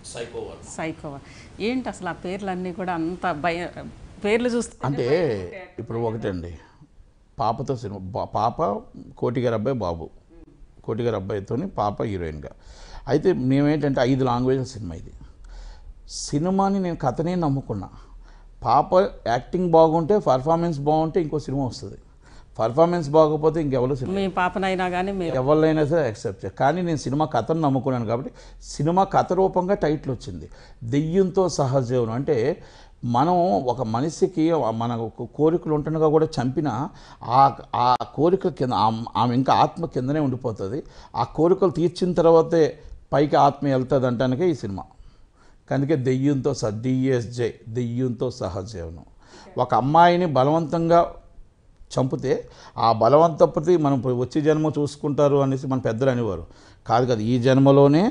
సైకో ఏంటి అసలు ఆ పేర్లన్నీ కూడా అంత భయ పేర్లు చూస్తే అంటే ఇప్పుడు ఒకటండి పాపతో సినిమా బా- పాప కోటిగారి అబ్బాయి బాబు కోటిగారి అబ్బాయితోని పాప హీరోయిన్గా అయితే మేమేంటంటే ఐదు లాంగ్వేజ్ల సినిమా ఇది సినిమాని నేను కథనే నమ్ముకున్నా పాప యాక్టింగ్ బాగుంటే పర్ఫార్మెన్స్ బాగుంటే ఇంకో సినిమా వస్తుంది పర్ఫార్మెన్స్ బాగోకపోతే ఇంకెవరు సినిమా మీ పాపనైనా కానీ మీరు ఎవరినైనా సరే యాక్సెప్ట్ చేయాలి కానీ నేను సినిమా కథను నమ్ముకున్నాను కాబట్టి సినిమా కథ రూపంగా టైటిల్ వచ్చింది దెయ్యంతో సహజీవనం అంటే మనం ఒక మనిషికి మన కోరికలు ఉంటుండగా కూడా చంపిన ఆ ఆ కోరిక కింద ఆమ్- ఆమె ఇంకా ఆత్మ కిందనే ఉండిపోతుంది ఆ కోరికలు తీర్చిన తర్వాతే పైకి ఆత్మ వెళ్తుంది అంటానికే ఈ సినిమా అందుకే దెయ్యంతో స డిఎస్జే దెయ్యంతో సహజీవనం ఒక అమ్మాయిని బలవంతంగా చంపితే ఆ బలవంతపతి మనం ఇప్పుడు వచ్చే జన్మ చూసుకుంటారు అనేసి మన పెద్దలు అనేవారు కాదు కదా ఈ జన్మలోనే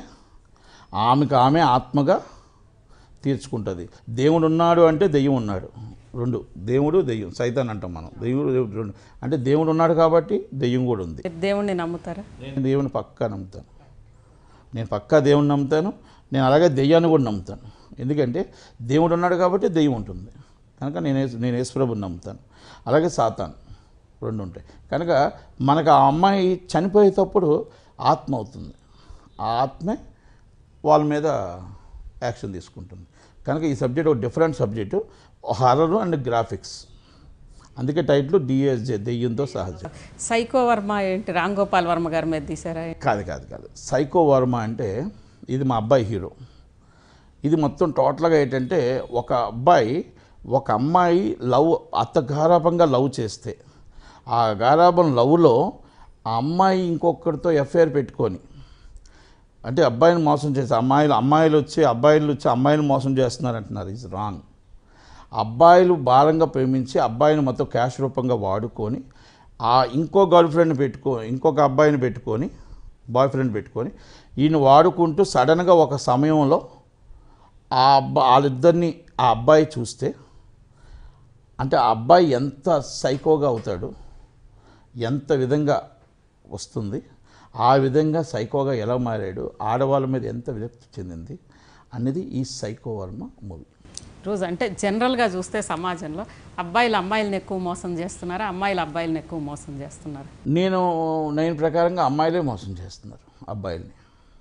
ఆమెకు ఆమె ఆత్మగా తీర్చుకుంటుంది దేవుడు ఉన్నాడు అంటే దెయ్యం ఉన్నాడు రెండు దేవుడు దెయ్యం సైతాన్ అంటాం మనం దేవుడు దేవుడు రెండు అంటే దేవుడు ఉన్నాడు కాబట్టి దెయ్యం కూడా ఉంది మీరు దేవుణ్ణి నమ్ముతారా నేను దేవుని పక్కా నమ్ముతాను నేను పక్కా దేవుని నమ్ముతాను నేను అలాగే దెయ్యాన్ని కూడా నమ్ముతాను ఎందుకంటే దేవుడు ఉన్నాడు కాబట్టి దెయ్యం ఉంటుంది కనుక నేను యేసు- నేను యేసుప్రభుని నమ్ముతాను అలాగే సాతాన్ రెండు ఉంటాయి కనుక మనకు ఆ అమ్మాయి చనిపోయేటప్పుడు ఆత్మ అవుతుంది ఆ ఆత్మే వాళ్ళ మీద యాక్షన్ తీసుకుంటుంది కనుక ఈ సబ్జెక్ట్ ఒక different subject horror and graphics అందుకే టైటిల్ డిఎస్జే దెయ్యంతో సహజం సైకో వర్మ ఏంటి రామ్ గోపాల్ వర్మ గారి మీద తీసారా కాదు కాదు కాదు సైకో వర్మ అంటే ఇది మా అబ్బాయి హీరో ఇది మొత్తం టోటల్గా ఏంటంటే ఒక అబ్బాయి ఒక అమ్మాయి లవ్ అత్త గారాభంగా లవ్ చేస్తే ఆ గారాభం లవ్లో ఆ అమ్మాయి ఇంకొకరితో ఎఫ్ఐఆర్ పెట్టుకొని అంటే అబ్బాయిని మోసం చేసి అమ్మాయిలు అమ్మాయిలు వచ్చి అబ్బాయిలు వచ్చి అమ్మాయిని మోసం చేస్తున్నారు అంటున్నారు ఇస్ రాంగ్ అబ్బాయిలు భారంగా ప్రేమించి అబ్బాయిని మొత్తం క్యాష్ రూపంగా వాడుకొని ఆ ఇంకో గర్ల్ ఫ్రెండ్ని పెట్టుకో ఇంకొక అబ్బాయిని పెట్టుకొని బాయ్ ఫ్రెండ్ పెట్టుకొని ఈయన వాడుకుంటూ సడన్గా ఒక సమయంలో ఆ అబ్బా వాళ్ళిద్దరిని ఆ అబ్బాయి చూస్తే అంటే ఆ అబ్బాయి ఎంత సైకోగా అవుతాడు ఎంత విధంగా వస్తుంది ఆ విధంగా సైకోగా ఎలా మారాడు ఆడవాళ్ళ మీద ఎంత విరక్తి చెందింది అనేది ఈ సైకో వర్మ మూవీ రోజు అంటే జనరల్గా చూస్తే సమాజంలో అబ్బాయిలు అమ్మాయిలను ఎక్కువ మోసం చేస్తున్నారు అమ్మాయిలు అబ్బాయిలను ఎక్కువ మోసం చేస్తున్నారు నేను నేను ప్రకారంగా అమ్మాయిలే మోసం చేస్తున్నారు అబ్బాయిల్ని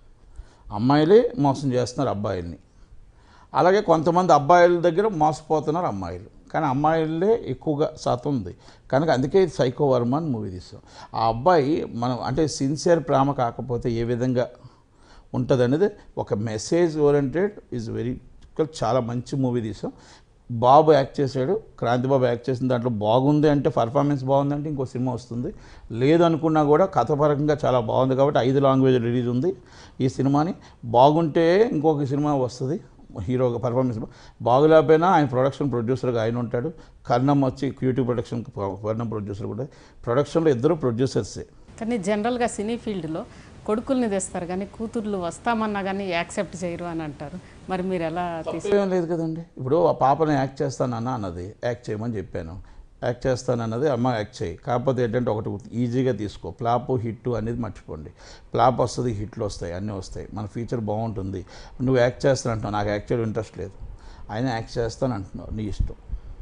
అమ్మాయిలే మోసం చేస్తున్నారు అబ్బాయిల్ని అలాగే కొంతమంది అబ్బాయిల దగ్గర మోసపోతున్నారు అమ్మాయిలు కానీ అమ్మాయిలే ఎక్కువగా శాతం ఉంది కనుక అందుకే ఇది సైకో వర్మ అని మూవీ తీస్తాం ఆ అబ్బాయి మనం అంటే సిన్సియర్ ప్రేమ కాకపోతే ఏ విధంగా ఉంటుంది అనేది ఒక మెసేజ్ ఓరియంటెడ్ ఈజ్ వెరీ చాలా మంచి మూవీ తీసాం బాబు యాక్ట్ చేశాడు క్రాంతి బాబు యాక్ట్ చేసిన దాంట్లో బాగుంది అంటే పర్ఫార్మెన్స్ బాగుంది అంటే ఇంకో సినిమా వస్తుంది లేదు అనుకున్నా కూడా కథపరంగా చాలా బాగుంది కాబట్టి ఐదు లాంగ్వేజ్ రిలీజ్ ఉంది ఈ సినిమాని బాగుంటే ఇంకొక సినిమా వస్తుంది హీరోగా పర్ఫార్మెన్స్ బాగులేకపోయినా ఆయన ప్రొడక్షన్ ప్రొడ్యూసర్గా ఆయన ఉంటాడు కర్ణం వచ్చి క్యూటీ ప్రొడక్షన్ కర్ణం ప్రొడ్యూసర్ కూడా ప్రొడక్షన్లో ఇద్దరు ప్రొడ్యూసర్సే కానీ జనరల్గా సినీ ఫీల్డ్లో కొడుకుల్ని తెస్తారు కానీ కూతుర్లు వస్తామన్నా కానీ యాక్సెప్ట్ చేయరు అని అంటారు మరి మీరు ఎలా తీసు ఏం లేదు కదండి ఇప్పుడు ఆ పాపని యాక్ట్ చేస్తానన్నా అన్నది యాక్ట్ చేయమని చెప్పాను యాక్ట్ చేస్తానన్నది అమ్మ యాక్ట్ చేయి కాకపోతే ఏంటంటే ఒకటి ఈజీగా తీసుకో ఫ్లాప్ హిట్ అనేది మర్చిపోండి ఫ్లాప్ వస్తుంది హిట్లు వస్తాయి అన్నీ వస్తాయి మన ఫ్యూచర్ బాగుంటుంది నువ్వు యాక్ట్ చేస్తానంటున్నావు నాకు యాక్ట్ చేయడం ఇంట్రెస్ట్ లేదు ఆయన యాక్ట్ చేస్తాను అంటున్నావు నీ ఇష్టం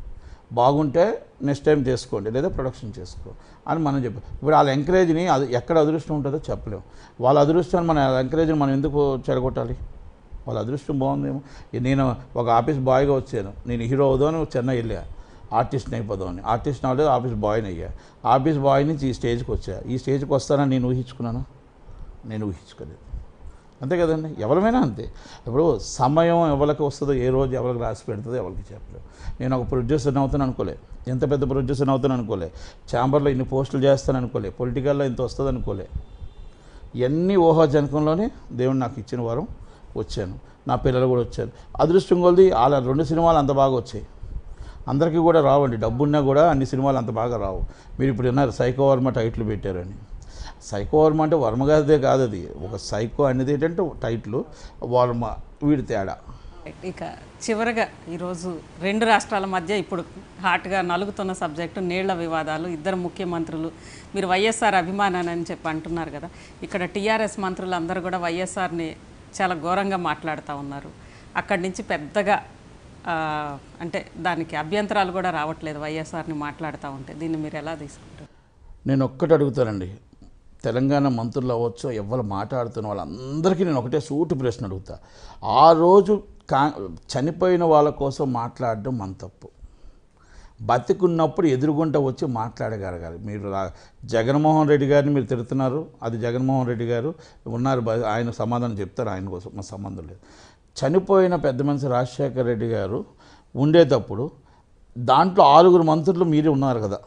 బాగుంటే నెక్స్ట్ టైం చేసుకోండి లేదా ప్రొడక్షన్ చేసుకో అని మనం చెప్పాం ఇప్పుడు వాళ్ళ ఎంకరేజ్ని అది ఎక్కడ అదృష్టం ఉంటుందో చెప్పలేము వాళ్ళ అదృష్టాన్ని మన ఎంకరేజ్ని మనం ఎందుకు చెడగొట్టాలి వాళ్ళ అదృష్టం బాగుందేమో ఈ నేను ఒక ఆఫీస్ బాయ్గా వచ్చాను నేను హీరో అవుదాను చెన్నై వెళ్ళా ఆర్టిస్ట్ని అయిపోదామని ఆర్టిస్ట్ అవ్వలేదు ఆఫీస్ బాయ్ని అయ్యా ఆఫీస్ బాయ్ నుంచి ఈ స్టేజ్కి వచ్చా ఈ స్టేజ్కి వస్తానని నేను ఊహించుకున్నాను నేను ఊహించుకోలేదు అంతే కదండి ఎవరమైనా అంతే ఇప్పుడు సమయం ఎవరికి వస్తుందో ఏ రోజు ఎవరికి రాసి పెడుతుందో ఎవరికి చెప్పలేదు నేను ఒక ప్రొడ్యూసర్ని అవుతాను అనుకోలే ఎంత పెద్ద ప్రొడ్యూసర్ని అవుతాను అనుకోలే ఛాంబర్లో ఇన్ని పోస్టులు చేస్తాను అనుకోలే పొలిటికల్లో ఇంత వస్తుంది అనుకోలే ఇవన్నీ ఊహాజనకంలోనే దేవుడు నాకు ఇచ్చిన వారం వచ్చాను నా పిల్లలు కూడా వచ్చారు అదృష్టం కొలది వాళ్ళ రెండు సినిమాలు అంత బాగా వచ్చాయి అందరికీ కూడా రావండి డబ్బున్నా కూడా అన్ని సినిమాలు అంత బాగా రావు మీరు ఇప్పుడు విన్నారు సైకో వర్మ టైటిల్ పెట్టారని సైకో వర్మ అంటే వర్మ గారిదే కాదు అది ఒక సైకో అనేది ఏంటంటే టైటిల్ వర్మ వీడి తేడా ఇక చివరగా ఈరోజు రెండు రాష్ట్రాల మధ్య ఇప్పుడు హాట్గా నలుగుతున్న సబ్జెక్టు నీళ్ల వివాదాలు ఇద్దరు ముఖ్యమంత్రులు మీరు వైఎస్ఆర్ అభిమానాన్ని అని చెప్పి అంటున్నారు కదా ఇక్కడ టీఆర్ఎస్ మంత్రులు అందరూ కూడా వైఎస్ఆర్ని చాలా ఘోరంగా మాట్లాడుతూ ఉన్నారు అక్కడి నుంచి పెద్దగా ఆ, అంటే దానికి అభ్యంతరాలు కూడా రావట్లేదు వైఎస్ఆర్ని మాట్లాడుతూ ఉంటే దీన్ని మీరు ఎలా తీసుకుంటారు నేను ఒక్కటి అడుగుతానండి తెలంగాణ మంత్రులు అవ్వచ్చు ఎవరు మాట్లాడుతున్న వాళ్ళందరికీ నేను ఒకటే సూటు ప్రశ్న అడుగుతా ఆ రోజు కా చనిపోయిన వాళ్ళ కోసం మాట్లాడడం మన తప్పు బతికున్నప్పుడు ఎదురుగుంట వచ్చి మాట్లాడగలగాలి మీరు రా- జగన్మోహన్ రెడ్డి గారిని మీరు తిడుతున్నారు అది జగన్మోహన్ రెడ్డి గారు ఉన్నారు బ- ఆయన సమాధానం చెప్తారు ఆయన కోసం మా సంబంధం లేదు చనిపోయిన పెద్ద మనిషి రాజశేఖర రెడ్డి గారు ఉండేటప్పుడు దాంట్లో ఆరుగురు మంత్రులు మీరే ఉన్నారు కదా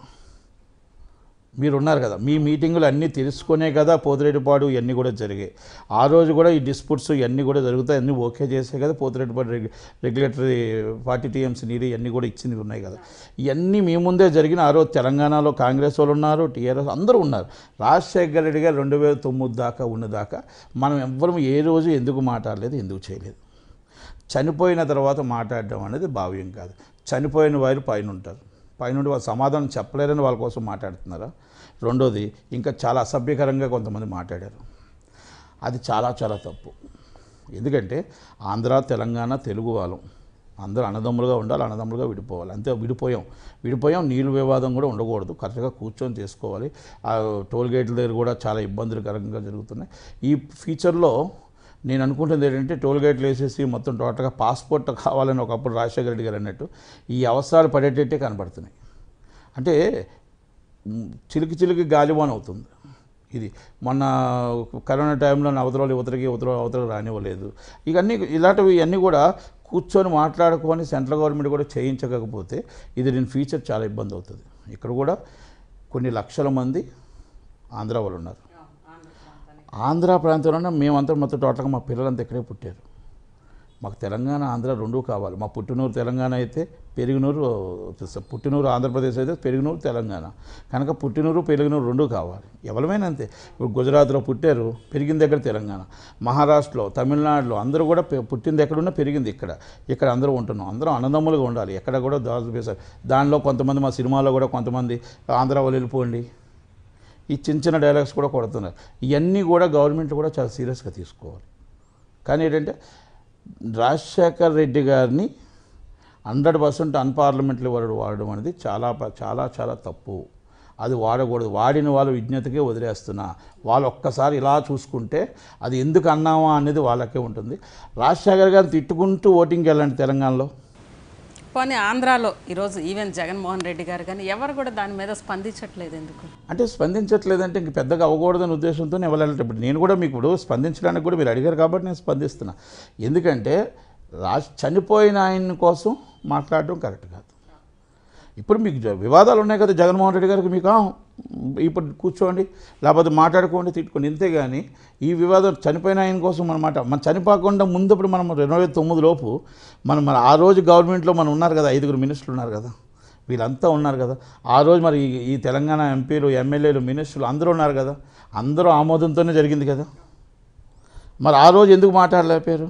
మీరు ఉన్నారు కదా మీ మీటింగులు అన్నీ తెలుసుకునే కదా పోతిరెడ్డిపాడు ఇవన్నీ కూడా జరిగాయి ఆ రోజు కూడా ఈ డిస్ప్యూట్స్ ఇవన్నీ కూడా జరుగుతాయి అన్నీ ఓకే చేసే కదా పోతిరెడ్డిపాడు రెగ్యు రెగ్యులేటరీ ఫార్టీ టీఎంసీ నీరు ఇవన్నీ కూడా ఇచ్చింది ఉన్నాయి కదా ఇవన్నీ మీ ముందే జరిగిన ఆ రోజు తెలంగాణలో కాంగ్రెస్ వాళ్ళు ఉన్నారు టీఆర్ఎస్ అందరూ ఉన్నారు రాజశేఖర రెడ్డి గారు రెండు వేల తొమ్మిది దాకా ఉన్నదాకా మనం ఎవ్వరం ఏ రోజు ఎందుకు మాట్లాడలేదు ఎందుకు చేయలేదు చనిపోయిన తర్వాత మాట్లాడడం అనేది భావ్యం కాదు చనిపోయిన వారు పైన ఉంటారు పైనుండి వాళ్ళు సమాధానం చెప్పలేరని వాళ్ళ కోసం మాట్లాడుతున్నారా రెండోది ఇంకా చాలా అసభ్యకరంగా కొంతమంది మాట్లాడారు అది చాలా చాలా తప్పు ఎందుకంటే ఆంధ్ర తెలంగాణ తెలుగు వాళ్ళం అందరూ అన్నదమ్ములుగా ఉండాలి అన్నదమ్ములుగా విడిపోవాలి అంతే విడిపోయాం విడిపోయాం నీళ్ళు వివాదం కూడా ఉండకూడదు కరెక్ట్గా కూర్చొని చేసుకోవాలి ఆ టోల్ గేట్ల దగ్గర కూడా చాలా ఇబ్బందులకరంగా జరుగుతున్నాయి ఈ ఫ్యూచర్లో నేను అనుకుంటుంది ఏంటంటే టోల్ గేట్లు వేసేసి మొత్తం టోటల్గా పాస్పోర్ట్ కావాలని ఒకప్పుడు రాజశేఖర రెడ్డి గారు అన్నట్టు ఈ అవసరాలు పడేటట్టే కనబడుతున్నాయి అంటే మ్, చిలికి చిలికి గాలివాన్ అవుతుంది ఇది మొన్న కరోనా టైంలో అవతరాలు యువతలకి యువతలు అవతల రానివ్వలేదు ఇవన్నీ ఇలాంటివి ఇవన్నీ కూడా కూర్చొని మాట్లాడుకొని సెంట్రల్ గవర్నమెంట్ కూడా చేయించకపోతే ఇది నేను ఫ్యూచర్ చాలా ఇబ్బంది అవుతుంది ఇక్కడ కూడా కొన్ని లక్షల మంది ఆంధ్ర వాళ్ళు ఉన్నారు ఆంధ్ర ప్రాంతంలోనే మేమంతా మొత్తం టోటల్గా మా పిల్లలంతా ఇక్కడే పుట్టారు మాకు తెలంగాణ ఆంధ్ర రెండూ కావాలి మా పుట్టినూరు తెలంగాణ అయితే పెరిగినూరు పుట్టినూరు ఆంధ్రప్రదేశ్ అయితే పెరిగినూరు తెలంగాణ కనుక పుట్టినూరు పెరిగినూరు రెండూ కావాలి ఎవరమైనా అంతే ఇప్పుడు గుజరాత్లో పుట్టారు పెరిగిన దగ్గర తెలంగాణ మహారాష్ట్రలో తమిళనాడులో అందరూ కూడా పె- పుట్టింది ఎక్కడున్నా పెరిగింది ఇక్కడ ఇక్కడ అందరూ ఉంటున్నాం అందరం అన్నదమ్ములుగా ఉండాలి ఎక్కడ కూడా దాదాపు వేశారు దానిలో కొంతమంది మా సినిమాలో కూడా కొంతమంది ఆంధ్ర వాళ్ళు వెళ్ళిపోండి ఈ చిన్న చిన్న డైలాగ్స్ కూడా కొడుతున్నారు ఇవన్నీ కూడా గవర్నమెంట్ కూడా చాలా సీరియస్గా తీసుకోవాలి కానీ ఏంటంటే రాజశేఖర్ రెడ్డి గారిని హండ్రెడ్ పర్సెంట్ అన్పార్లమెంటరీ వర్డ్ వాడడం అనేది చాలా ప- చాలా చాలా తప్పు అది వాడకూడదు వాడిన వాళ్ళు విజ్ఞతకే వదిలేస్తున్నా వాళ్ళు ఒక్కసారి ఇలా చూసుకుంటే అది ఎందుకు అన్నామా అనేది వాళ్ళకే ఉంటుంది రాజశేఖర్ గారిని తిట్టుకుంటూ ఓటింగ్కి వెళ్ళండి తెలంగాణలో పోనీ ఆంధ్రాలో ఈరోజు ఈవెన్ జగన్మోహన్ రెడ్డి గారు కానీ ఎవరు కూడా దాని మీద స్పందించట్లేదు ఎందుకు అంటే స్పందించట్లేదంటే ఇంక పెద్దగా అవ్వకూడదని ఉద్దేశంతో వెళ్ళాలంటే ఇప్పుడు నేను కూడా మీకు ఇప్పుడు స్పందించడానికి కూడా మీరు అడిగారు కాబట్టి నేను స్పందిస్తున్నా ఎందుకంటే రాజ్ చనిపోయిన ఆయన కోసం మాట్లాడడం కరెక్ట్ కాదు ఇప్పుడు మీకు జ- వివాదాలు ఉన్నాయి కదా జగన్మోహన్ రెడ్డి గారికి మీకు ఆ, ఇప్పుడు కూర్చోండి లేకపోతే మాట్లాడుకోండి తిట్టుకోండి ఇంతే కానీ ఈ వివాదం చనిపోయిన ఆయన కోసం మన మాట మనం చనిపోకుండా ముందు ఇప్పుడు మనం రెండు వేల తొమ్మిది లోపు మనం మన ఆ రోజు గవర్నమెంట్లో మనం ఉన్నారు కదా ఐదుగురు మినిస్టర్లు ఉన్నారు కదా వీళ్ళంతా ఉన్నారు కదా ఆ రోజు మరి ఈ- ఈ తెలంగాణ ఎంపీలు ఎమ్మెల్యేలు మినిస్టర్లు అందరూ ఉన్నారు కదా అందరూ ఆమోదంతోనే జరిగింది కదా మరి ఆ రోజు ఎందుకు మాట్లాడలేకపోయారు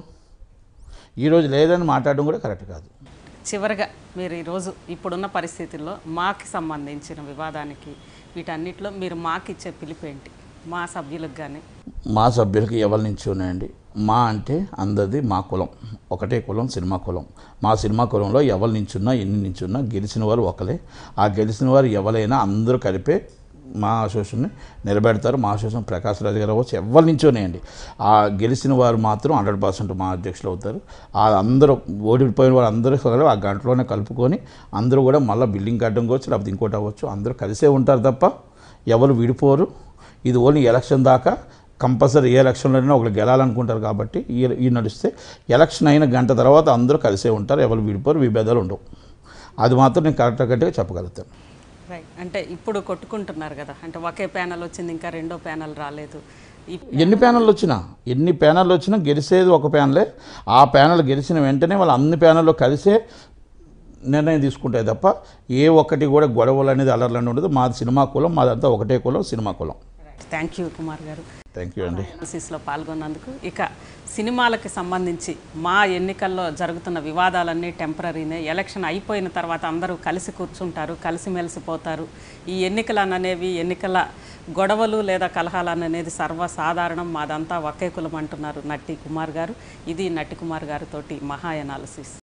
ఈరోజు లేదని మాట్లాడడం కూడా కరెక్ట్ కాదు చివరగా మీరు ఈరోజు ఇప్పుడున్న పరిస్థితుల్లో మాకి సంబంధించిన వివాదానికి వీటన్నిటిలో మీరు మాకు ఇచ్చే పిలుపు ఏంటి మా సభ్యులకు కానీ మా సభ్యులకి ఎవరి నుంచి ఉన్నాయండి మా అంటే అందరిది మా కులం ఒకటే కులం సినిమా కులం మా సినిమా కులంలో ఎవరి నించున్నా ఎన్ని నించున్నా గెలిచిన వారు ఒకలే ఆ గెలిచిన వారు ఎవరైనా అందరూ కలిపే మా అసోసియేషన్ని నిలబెడతారు మా అసోసియేషన్ ప్రకాశ్ రాజు గారు అవ్వచ్చు ఎవరి నుంచోనేయండి ఆ గెలిచిన వారు మాత్రం హండ్రెడ్ పర్సెంట్ మా అధ్యక్షులు అవుతారు ఆ అందరూ ఓడిపోయిన వారు అందరూ కలిపి ఆ గంటలోనే కలుపుకొని అందరూ కూడా మళ్ళీ బిల్డింగ్ కట్టడం కావచ్చు లేకపోతే ఇంకోటి అవ్వచ్చు అందరూ కలిసే ఉంటారు తప్ప ఎవరు విడిపోరు ఇది ఓన్లీ ఎలక్షన్ దాకా కంపల్సరీ ఏ ఎలక్షన్లోనైనా ఒకరు గెలాలనుకుంటారు కాబట్టి ఈ ఈ నడిస్తే ఎలక్షన్ అయిన గంట తర్వాత అందరూ కలిసే ఉంటారు ఎవరు విడిపోరు విభేదాలు ఉండవు అది మాత్రం నేను కరెక్ట్ కరెక్ట్గా చెప్పగలుగుతాను రైట్ అంటే ఇప్పుడు కొట్టుకుంటున్నారు కదా అంటే ఒకే ప్యానల్ వచ్చింది ఇంకా రెండో ప్యానల్ రాలేదు ఈ ఎన్ని ప్యానళ్ళు వచ్చినా ఎన్ని ప్యానళ్ళు వచ్చినా గెలిచేది ఒక ప్యానలే ఆ ప్యానల్ గెలిచిన వెంటనే వాళ్ళు అన్ని ప్యానల్లో కలిసే నిర్ణయం తీసుకుంటాయి తప్ప ఏ ఒక్కటి కూడా గొడవలు అనేది అలర్లని ఉండదు మాది సినిమా కులం మాదంతా ఒకటే కులం సినిమా కులం థ్యాంక్ యూ కుమార్ గారు థ్యాంక్ యూ అండి అనాలిసిస్లో పాల్గొన్నందుకు ఇక సినిమాలకి సంబంధించి మా ఎన్నికల్లో జరుగుతున్న వివాదాలన్నీ టెంపరీనే ఎలక్షన్ అయిపోయిన తర్వాత అందరూ కలిసి కూర్చుంటారు కలిసిమెలిసి పోతారు ఈ ఎన్నికలు అనేవి ఎన్నికల గొడవలు లేదా కలహాలు అనేది సర్వసాధారణం మాదంతా ఒకే కులం అంటున్నారు నట్టి కుమార్ గారు ఇది నట్టి కుమార్ గారితోటి మహా ఎనాలిసిస్